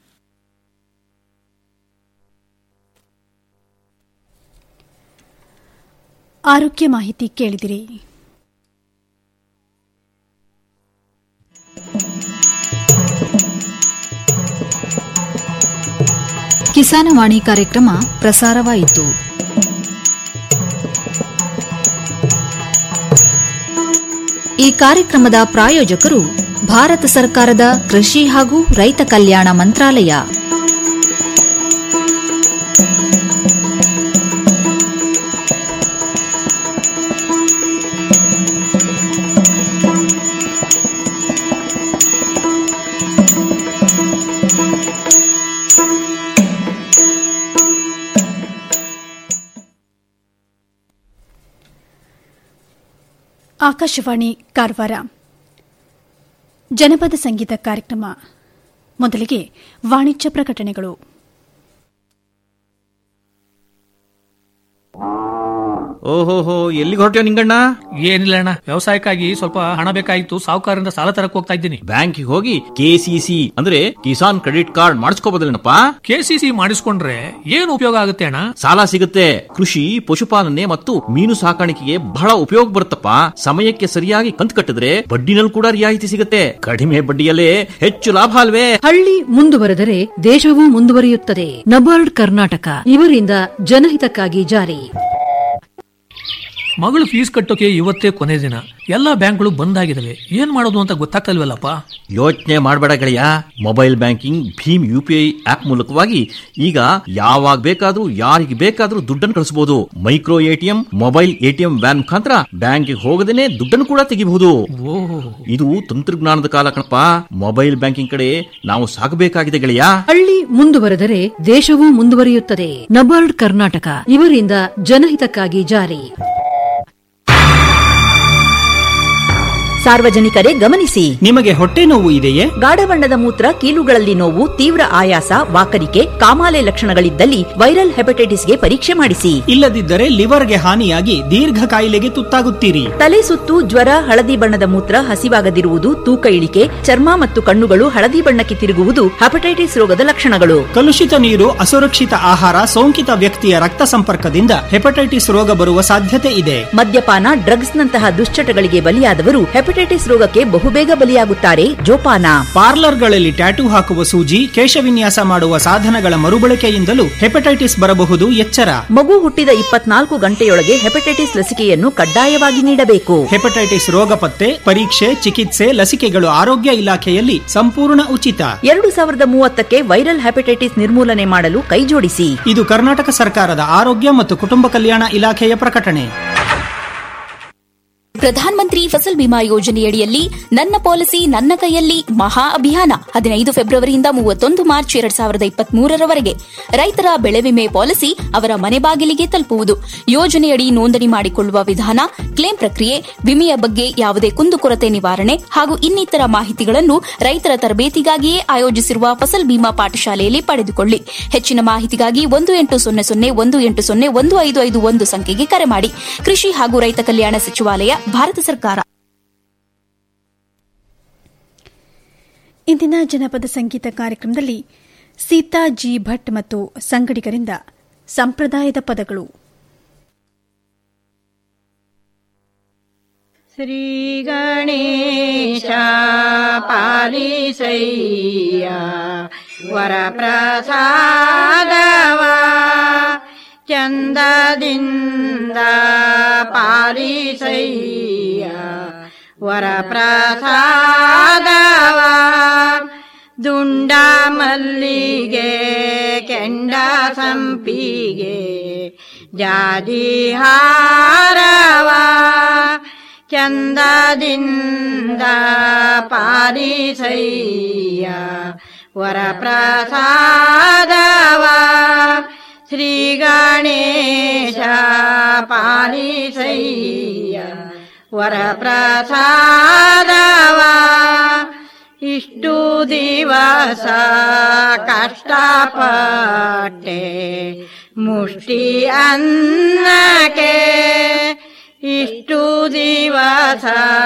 ಆರೋಗ್ಯ ಮಾಹಿತಿ ಕೇಳಿದಿರಿ ಕಿಸಾನವಾಣಿ ಕಾರ್ಯಕ್ರಮ ಪ್ರಸಾರವಾಯಿತು ಈ ಕಾರ್ಯಕ್ರಮದ ಪ್ರಾಯೋಜಕರು ಭಾರತ ಸರ್ಕಾರದ ಕೃಷಿ ಹಾಗೂ ರೈತ ಕಲ್ಯಾಣ ಮಂತ್ರಾಲಯ ಆಕಾಶವಾಣಿ ಕಾರವಾರ ಜನಪದ ಸಂಗೀತ ಕಾರ್ಯಕ್ರಮ ಮೊದಲಿಗೆ ವಾಣಿಜ್ಯ ಪ್ರಕಟಣೆಗಳು ಓಹೋಹೋ ಎಲ್ಲಿಗೆ ಹೊರಟ್ಯೋ ನಿಂಗಣ್ಣ ಏನಿಲ್ಲ ಅಣ್ಣ ವ್ಯವಸಾಯಕ್ಕಾಗಿ ಸ್ವಲ್ಪ ಹಣ ಬೇಕಾಗಿತ್ತು ಸಾಹುಕಾರರಿಂದ ಸಾಲ ತರಕ್ ಹೋಗ್ತಾ ಇದ್ದೀನಿ ಬ್ಯಾಂಕಿಗೆ ಹೋಗಿ ಕೆಸಿಸಿ ಅಂದ್ರೆ ಕಿಸಾನ್ ಕ್ರೆಡಿಟ್ ಕಾರ್ಡ್ ಮಾಡಿಸ್ಕೋಬೋದಲ್ಲೇನಪ್ಪ ಕೆಸಿಸಿ ಮಾಡಿಸ್ಕೊಂಡ್ರೆ ಏನು ಉಪಯೋಗ ಆಗುತ್ತೆ ಅಣ್ಣ ಸಾಲ ಸಿಗುತ್ತೆ ಕೃಷಿ ಪಶುಪಾಲನೆ ಮತ್ತು ಮೀನು ಸಾಕಾಣಿಕೆಗೆ ಬಹಳ ಉಪಯೋಗ ಬರುತ್ತಪ್ಪ ಸಮಯಕ್ಕೆ ಸರಿಯಾಗಿ ಕಂತು ಕಟ್ಟಿದ್ರೆ ಬಡ್ಡಿನಲ್ಲಿ ಕೂಡ ರಿಯಾಯಿತಿ ಸಿಗುತ್ತೆ ಕಡಿಮೆ ಬಡ್ಡಿಯಲ್ಲೇ ಹೆಚ್ಚು ಲಾಭ ಅಲ್ವೇ ಹಳ್ಳಿ ಮುಂದುವರೆದರೆ ದೇಶವೂ ಮುಂದುವರಿಯುತ್ತದೆ ನಬಾರ್ಡ್ ಕರ್ನಾಟಕ ಇವರಿಂದ ಜನಹಿತಕ್ಕಾಗಿ ಜಾರಿ ಮಗಳು ಫೀಸ್ ಕಟ್ಟೋಕೆ ಇವತ್ತೇ ಕೊನೆ ದಿನ ಎಲ್ಲಾ ಬ್ಯಾಂಕ್ಗಳು ಬಂದ್ ಆಗಿದಾವೆ ಏನ್ ಮಾಡೋದು ಅಂತ ಗೊತ್ತಾಗ್ತಲ್ವಲ್ಲಪ್ಪ ಯೋಚನೆ ಮಾಡಬೇಡ ಗೆಳೆಯ ಮೊಬೈಲ್ ಬ್ಯಾಂಕಿಂಗ್ ಭೀಮ್ ಯು ಪಿ ಐ ಆಪ್ ಮೂಲಕವಾಗಿ ಈಗ ಯಾವಾಗ ಬೇಕಾದ್ರೂ ಯಾರಿಗೆ ಬೇಕಾದ್ರೂ ದುಡ್ಡನ್ನು ಕಳಿಸಬಹುದು micro ATM mobile ATM van ಮುಖಾಂತರ ಬ್ಯಾಂಕ್ಗೆ ಹೋಗದೇನೆ ದುಡ್ಡನ್ನು ಕೂಡ ತೆಗಿಬಹುದು ಇದು ತಂತ್ರಜ್ಞಾನದ ಕಾಲ ಕಣಪ್ಪ ಮೊಬೈಲ್ ಬ್ಯಾಂಕಿಂಗ್ ಕಡೆ ನಾವು ಸಾಗಬೇಕಾಗಿದೆ ಗೆಳೆಯ ಹಳ್ಳಿ ಮುಂದುವರೆದರೆ ದೇಶವೂ ಮುಂದುವರಿಯುತ್ತದೆ ನಬಾರ್ಡ್ ಕರ್ನಾಟಕ ಇವರಿಂದ ಜನಹಿತಕ್ಕಾಗಿ ಜಾರಿ ಸಾರ್ವಜನಿಕರೇ ಗಮನಿಸಿ ನಿಮಗೆ ಹೊಟ್ಟೆ ನೋವು ಇದೆಯೇ ಗಾಢ ಬಣ್ಣದ ಮೂತ್ರ ಕೀಲುಗಳಲ್ಲಿ ನೋವು ತೀವ್ರ ಆಯಾಸ ವಾಕರಿಕೆ ಕಾಮಾಲೆ ಲಕ್ಷಣಗಳಿದ್ದಲ್ಲಿ ವೈರಲ್ ಹೆಪಟೈಟಿಸ್ಗೆ ಪರೀಕ್ಷೆ ಮಾಡಿಸಿ ಇಲ್ಲದಿದ್ದರೆ ಲಿವರ್ಗೆ ಹಾನಿಯಾಗಿ ದೀರ್ಘ ಕಾಯಿಲೆಗೆ ತುತ್ತಾಗುತ್ತೀರಿ ತಲೆ ಸುತ್ತು ಜ್ವರ ಹಳದಿ ಬಣ್ಣದ ಮೂತ್ರ ಹಸಿವಾಗದಿರುವುದು ತೂಕ ಇಳಿಕೆ ಚರ್ಮ ಮತ್ತು ಕಣ್ಣುಗಳು ಹಳದಿ ಬಣ್ಣಕ್ಕೆ ತಿರುಗುವುದು ಹೆಪಟೈಟಿಸ್ ರೋಗದ ಲಕ್ಷಣಗಳು ಕಲುಷಿತ ನೀರು ಅಸುರಕ್ಷಿತ ಆಹಾರ ಸೋಂಕಿತ ವ್ಯಕ್ತಿಯ ರಕ್ತ ಸಂಪರ್ಕದಿಂದ ಹೆಪಟೈಟಿಸ್ ರೋಗ ಬರುವ ಸಾಧ್ಯತೆ ಇದೆ ಮದ್ಯಪಾನ ಡ್ರಗ್ಸ್ ನಂತಹ ದುಶ್ಚಟಗಳಿಗೆ ಬಲಿಯಾದವರು ಹೆಪಟೈಟಿಸ್ ರೋಗಕ್ಕೆ ಬಹುಬೇಗ ಬಲಿಯಾಗುತ್ತಾರೆ ಜೋಪಾನ ಪಾರ್ಲರ್ಗಳಲ್ಲಿ ಟ್ಯಾಟೂ ಹಾಕುವ ಸೂಜಿ ಕೇಶವಿನ್ಯಾಸ ಮಾಡುವ ಸಾಧನಗಳ ಮರುಬಳಕೆಯಿಂದಲೂ ಹೆಪಟೈಟಿಸ್ ಬರಬಹುದು ಎಚ್ಚರ ಮಗು ಹುಟ್ಟಿದ ಇಪ್ಪತ್ನಾಲ್ಕು ಗಂಟೆಯೊಳಗೆ ಹೆಪಟೈಟಿಸ್ ಲಸಿಕೆಯನ್ನು ಕಡ್ಡಾಯವಾಗಿ ನೀಡಬೇಕು ಹೆಪಟೈಟಿಸ್ ರೋಗ ಪತ್ತೆ ಪರೀಕ್ಷೆ ಚಿಕಿತ್ಸೆ ಲಸಿಕೆಗಳು ಆರೋಗ್ಯ ಇಲಾಖೆಯಲ್ಲಿ ಸಂಪೂರ್ಣ ಉಚಿತ ಎರಡು ಸಾವಿರದ ಮೂವತ್ತಕ್ಕೆ ವೈರಲ್ ಹೆಪಟೈಟಿಸ್ ನಿರ್ಮೂಲನೆ ಮಾಡಲು ಕೈಜೋಡಿಸಿ ಇದು ಕರ್ನಾಟಕ ಸರ್ಕಾರದ ಆರೋಗ್ಯ ಮತ್ತು ಕುಟುಂಬ ಕಲ್ಯಾಣ ಇಲಾಖೆಯ ಪ್ರಕಟಣೆ ಪ್ರಧಾನ ಮಂತ್ರಿ ಫಸಲ್ ಬಿಮಾ ಯೋಜನೆಯಡಿಯಲ್ಲಿ ನನ್ನ ಪಾಲಿಸಿ ನನ್ನ ಕೈಯಲ್ಲಿ ಮಹಾ ಅಭಿಯಾನ ಹದಿನೈದು ಫೆಬ್ರವರಿಯಿಂದ ಮೂವತ್ತೊಂದು ಮಾರ್ಚ್ ಎರಡ್ ಸಾವಿರದ ಇಪ್ಪತ್ಮೂರರವರೆಗೆ ರೈತರ ಬೆಳೆ ವಿಮೆ ಪಾಲಿಸಿ ಅವರ ಮನೆ ಬಾಗಿಲಿಗೆ ತಲುಪುವುದು ಯೋಜನೆಯಡಿ ನೋಂದಣಿ ಮಾಡಿಕೊಳ್ಳುವ ವಿಧಾನ ಕ್ಲೇಮ್ ಪ್ರಕ್ರಿಯೆ ವಿಮೆಯ ಬಗ್ಗೆ ಯಾವುದೇ ಕುಂದುಕೊರತೆ ನಿವಾರಣೆ ಹಾಗೂ ಇನ್ನಿತರ ಮಾಹಿತಿಗಳನ್ನು ರೈತರ ತರಬೇತಿಗಾಗಿಯೇ ಆಯೋಜಿಸಿರುವ ಫಸಲ್ ಬಿಮಾ ಪಾಠಶಾಲೆಯಲ್ಲಿ ಪಡೆದುಕೊಳ್ಳಿ ಹೆಚ್ಚಿನ ಮಾಹಿತಿಗಾಗಿ ಒಂದು ಎಂಟು ಸೊನ್ನೆ ಸೊನ್ನೆ ಒಂದು ಎಂಟು ಸೊನ್ನೆ ಒಂದು ಐದು ಐದು ಒಂದು ಸಂಖ್ಯೆಗೆ ಕರೆ ಮಾಡಿ ಕೃಷಿ ಹಾಗೂ ರೈತ ಕಲ್ಯಾಣ ಸಚಿವಾಲಯ ಭಾರತ ಸರ್ಕಾರ ಇಂದಿನ ಜನಪದ ಸಂಗೀತ ಕಾರ್ಯಕ್ರಮದಲ್ಲಿ ಸೀತಾ ಜಿ ಭಟ್ ಮತ್ತು ಸಂಗಡಿಗರಿಂದ ಸಂಪ್ರದಾಯದ ಪದಗಳು ಶ್ರೀ ಗಣೇಶ ಪಾಲಿಸಯ್ಯ ವರಪ್ರಸಾದವ ಚಂದದಿಂದ ಪಾಲಿಸಯ್ಯ ವರಪ್ರಸಾದವ ದುಂಡ ಮಲ್ಲಿಗೆ ಕೆಂಡ ಸಂಪಿಗೆ ಜಾದಿ ಹಾರವ ಚಂದದಿಂದ ಪಾಲಿಸಯ್ಯ ವರಪ್ರಸಾದವ ಶ್ರೀ ಗಣೇಶ ಪಾಲಿಸಯ್ಯ ವರಪ್ರಸಾದವ ಇಷ್ಟು ದಿವಸ ಕಷ್ಟಪಟ್ಟೆ ಮುಷ್ಟಿ ಅನ್ನಕ್ಕೆ ಇಷ್ಟು ದಿವಸ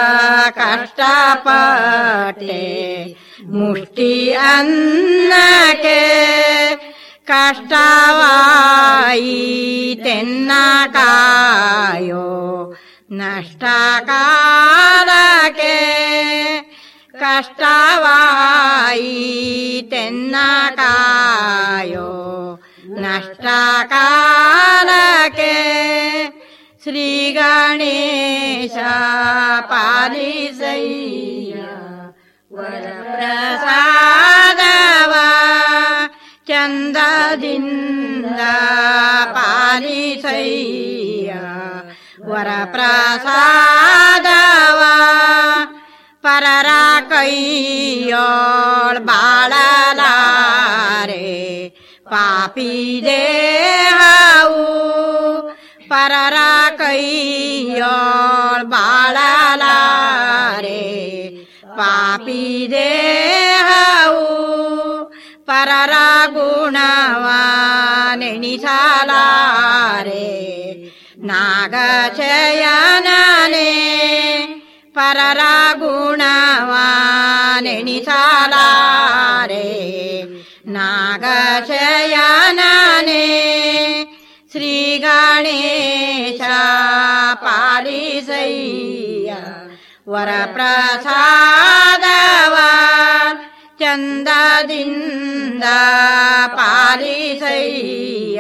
ಕಷ್ಟಪಟ್ಟೆ ಮುಷ್ಟಿ ಅನ್ನಕ್ಕೆ ಕಷ್ಟವಾಯಿತೆನ್ನ ಕಾಯೋ ನಷ್ಟ ಕಾಲಕ್ಕೆ ಕಷ್ಟವಾಯಿತೆನ್ನ ಕಾಯೋ ನಷ್ಟ ಕಾಲಕ್ಕೆ ಶ್ರೀ ಗಣೇಶ ಪಾಲಿಸಯ್ಯ ವರಪ್ರಸಾದವ ಚಂದದಿಂದ ಪಾಲಿಸಯ್ಯ ವರಪ್ರಸಾದವ ಪರರ ಕೈಯೋಳ್ ಬಾಳಲಾರೆ ಪಾಪಿ ದೇಹವು ಪರರ ಕೈಯೋಳ್ ಬಾಳಲಾರೆ ಪಾಪಿ ದೇಹವು ಪರರ ಗುಣವ ನೆಣಿಸಲಾರೆ ನಾಗಶಯನನೆ ಪರರ ಗುಣವ ನೆಣಿಸಲಾರೆ ನಾಗಶಯನನೆ ಶ್ರೀ ಗಣೇಶ ಪಾಲಿಸಯ್ಯ ವರಪ್ರಸಾದವ ಚಂದದಿಂದ ಪಾಲಿಸಯ್ಯ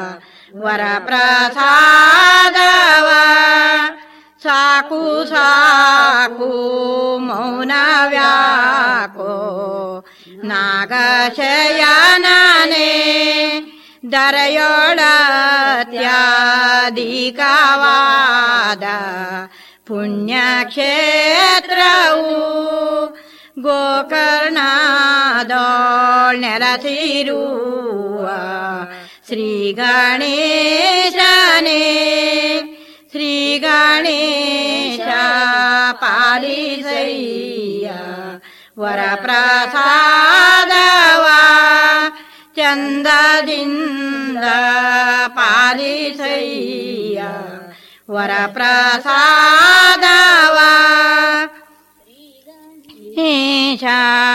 ವರಪ್ರಸಾದವ ಸಾಕು ಸಾಕು ಮೌನವ್ಯಾಕೋ ನಾಗಶಯನನೆ ದರೆಯೊಳತ್ಯಾಧಿಕವಾದ ಪುಣ್ಯಕ್ಷೇತ್ರವು ಗೋಕರ್ಣದೋಳ್ ನೆಲಸಿರುವ ಶ್ರೀ ಗಣೇಶನೇ ಶ್ರೀ ಗಣೇಶ ಪಾಲಿಸಯ್ಯ ಪಾಲಿಸಯ್ಯ ವರ ಪ್ರಸಾದವ ಈಶ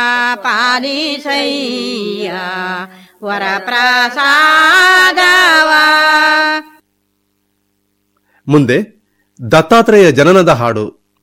ಪಾಲಿಸಯ್ಯ ವರ ಪ್ರಸಾದವ ಮುಂದೆ ದತ್ತಾತ್ರೇಯ ಜನನದ ಹಾಡು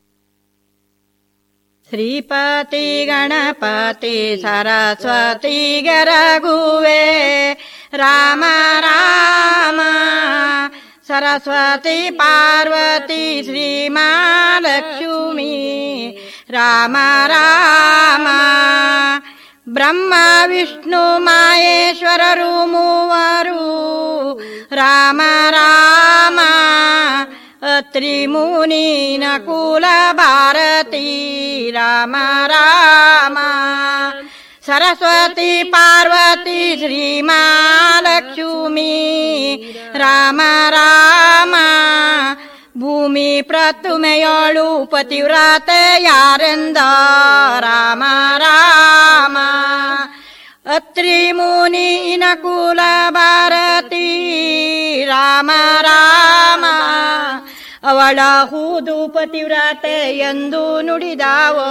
ಶ್ರೀಪತಿ ಗಣಪತಿ ಸರಸ್ವತಿ ಗರಗುವೆ ರಾಮ ರಾಮ ಸರಸ್ವತಿ ಪಾರ್ವತಿ ಶ್ರೀ ಮಹಾಲಕ್ಷ್ಮಿ ರಾಮ ರಾಮ ಬ್ರಹ್ಮ ವಿಷ್ಣು ಮಾಯೇಶ್ವರರು ಮೂವರು ರಾಮ ರಾಮ ಅತ್ರಿ ಮುನಿ ನಕುಲ ಭಾರತಿ ರಾಮ ರಾಮ ಸರಸ್ವತಿ ಪಾರ್ವತಿ ಶ್ರೀ ಮಹಾಲಕ್ಷ್ಮಿ ರಾಮ ರಾಮ ಭೂಮಿ ಪ್ರತುಮೆಯೋಳು ಪತಿವ್ರತೆ ಯಾರೆಂದ ರಾಮ ರಾಮ ಅತ್ರಿ ಮುನಿ ನಕುಲ ಭಾರತಿ ರಾಮ ರಾಮ ಅವಳ ಹೂದು ಪತಿವ್ರತೆ ಎಂದು ನುಡಿದಾವೋ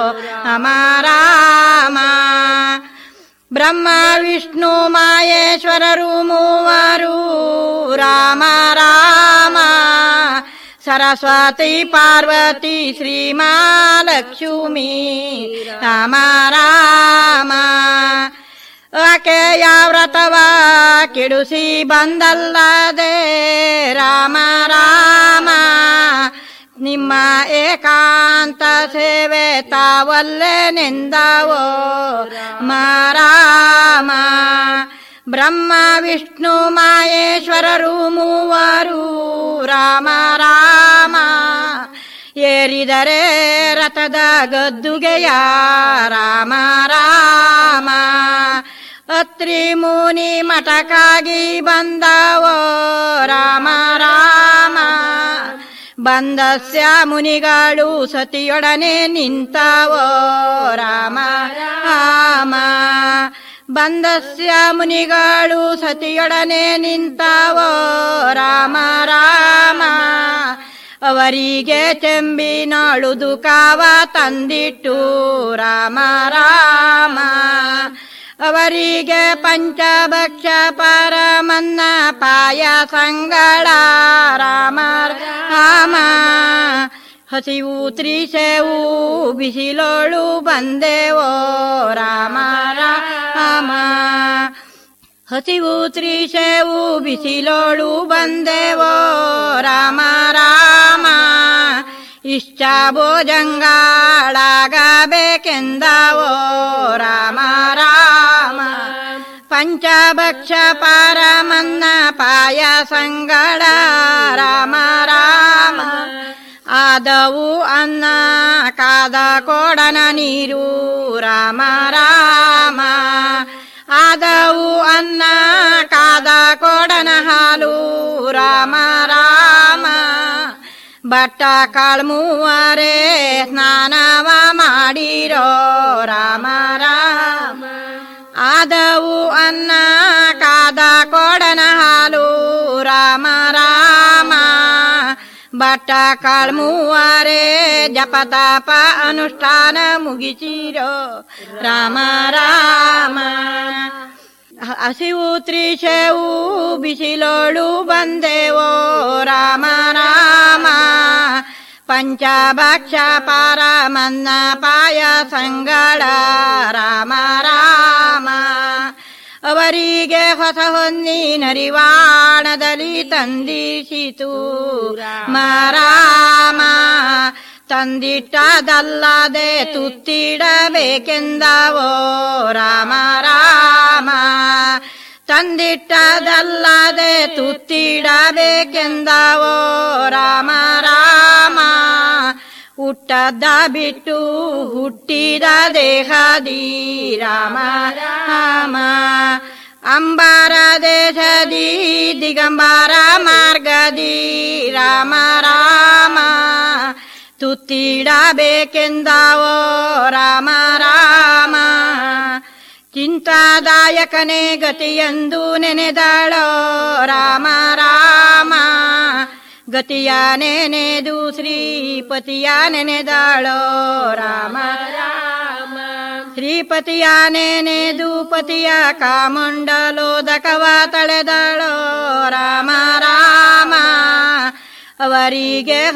ಅಮಾರಾಮ ಬ್ರಹ್ಮ ವಿಷ್ಣು ಮಾಯೇಶ್ವರರು ಮೂವರು ರಾಮ ರಾಮ ಸರಸ್ವತಿ ಪಾರ್ವತಿ ಶ್ರೀ ಮಹಾಲಕ್ಷ್ಮಿ ರಾಮ ರಾಮ ಆಕೆಯ ವ್ರತವ ಕೆಡುಸಿ ಬಂದಲ್ಲದೆ ರಾಮ ರಾಮ ನಿಮ್ಮ ಏಕಾಂತ ಸೇವೆ ತಾವಲ್ಲೇ ನಿಂದವೋ ಮಾರಾಮ ಬ್ರಹ್ಮ ವಿಷ್ಣು ಮಾಯೇಶ್ವರರು ಮೂವರು ರಾಮ ರಾಮ ಏರಿದರೆ ರಥದ ಗದ್ದುಗೆಯ ರಾಮ ರಾಮ ಅತ್ರಿ ಮುನಿ ಮಠಕ್ಕಾಗಿ ಬಂದವೋ ರಾಮ ರಾಮ ಬಂದಸ್ಯ ಮುನಿಗಳು ಸತಿಯೊಡನೆ ನಿಂತವೋ ರಾಮ ರಾಮ ಬಂದಸ್ಯ ಮುನಿಗಳು ಸತಿಯೊಡನೆ ನಿಂತವೋ ರಾಮ ರಾಮ ಅವರಿಗೆ ಚೆಂಬಿನಾಳುದು ಕಾವ ತಂದಿಟ್ಟು ರಾಮ ರಾಮ ಅವರಿಗೆ ಪಂಚಭಕ್ಷ ಪರಮನ್ನ ಪಾಯ ಸಂಗಳ ರಾಮ ರಾಮ ಹಸಿವು ತ್ರಿಸೆವು ಬಿಸಿಲೋಳು ಬಂದೆವೋ ರಾಮ ರಾಮ ಹಸಿವು ತ್ರಿಸೆವು ಬಿಸಿಲೋಳು ಬಂದೆವೋ ರಾಮ ರಾಮ ಇಷ್ಟ ಭೋಜಂಗಾಳಾಗಬೇಕೆಂದವೋ ರಾಮ ರಾಮ ಪಂಚಭಕ್ಷ ಪರಮನ್ನ ಪಾಯ ಸಂಗಳ ರಾಮ ರಾಮ ಆದವು ಅನ್ನ ಕಾದ ಕೋಡನ ನೀರು ರಾಮ ರಾಮ ಆದವು ಅನ್ನ ಕಾದ ಕೋಡನ ಹಾಲು ರಾಮ ರಾಮ ಬಟ್ಟ ಕಾಳ್ಮೂವರೆ ಸ್ನಾನವ ಮಾಡಿರೋ ರಾಮ ರಾಮ ಆದವು ಅನ್ನ ಕಾದ ಕೋಡನ ಹಾಲು ರಾಮ ರಾಮ ಬಟ್ಟ ಕಾಳ್ಮೂವರೆ ಜಪತಾಪ ಅನುಷ್ಠಾನ ಮುಗಿಸಿರೋ ರಾಮ ರಾಮ ಹಸಿವು ತ್ರಿಶವು ಬಿಸಿಲೋಳು ಬಂದೆವೋ ರಾಮ ರಾಮ ಪಂಚಭಕ್ಷ ಪರಮನ್ನ ಪಾಯ ಸಂಗಳ ರಾಮ ರಾಮ ಅವರಿಗೆ ಹೊಸ ಹೊನ್ನಿನರಿವಾಣದಲ್ಲಿ ತಂದಿಸಿತು ಮಾರಾಮ ತಂದಿಟ್ಟದಲ್ಲದೆ ತುತ್ತಿಡಬೇಕೆಂದವೋ ರಾಮ ರಾಮ ತಂದಿಟ್ಟದಲ್ಲದೆ ತುತ್ತಿಡಬೇಕೆಂದವೋ ರಾಮ ರಾಮ ಹುಟ್ಟದ ಬಿಟ್ಟು ಹುಟ್ಟಿದ ದೇಹದಿ ರಾಮ ರಾಮ ಅಂಬಾರ ದೇಶದಿ ದಿಗಂಬರ ಮಾರ್ಗದಿ ರಾಮ ರಾಮ ತುತ್ತಿಡಬೇಕೆಂದವೋ ರಾಮ ರಾಮ ಚಿಂತಾದಾಯಕನೇ ಗತಿಯಂದು ನೆನೆದಾಳೋ ರಾಮ ರಾಮ ಗತಿಯ ನೆನೆದು ಶ್ರೀಪತಿಯ ನೆನೆದಾಳೋ ರಾಮ ರಾಮ ಶ್ರೀಪತಿಯ ನೆನೆದು ಪತಿಯ ಕಾಮಂಡಲೋದಕವ ತಳೆದಾಳೋ ರಾಮ ರಾಮ ಅವರಿಗೆ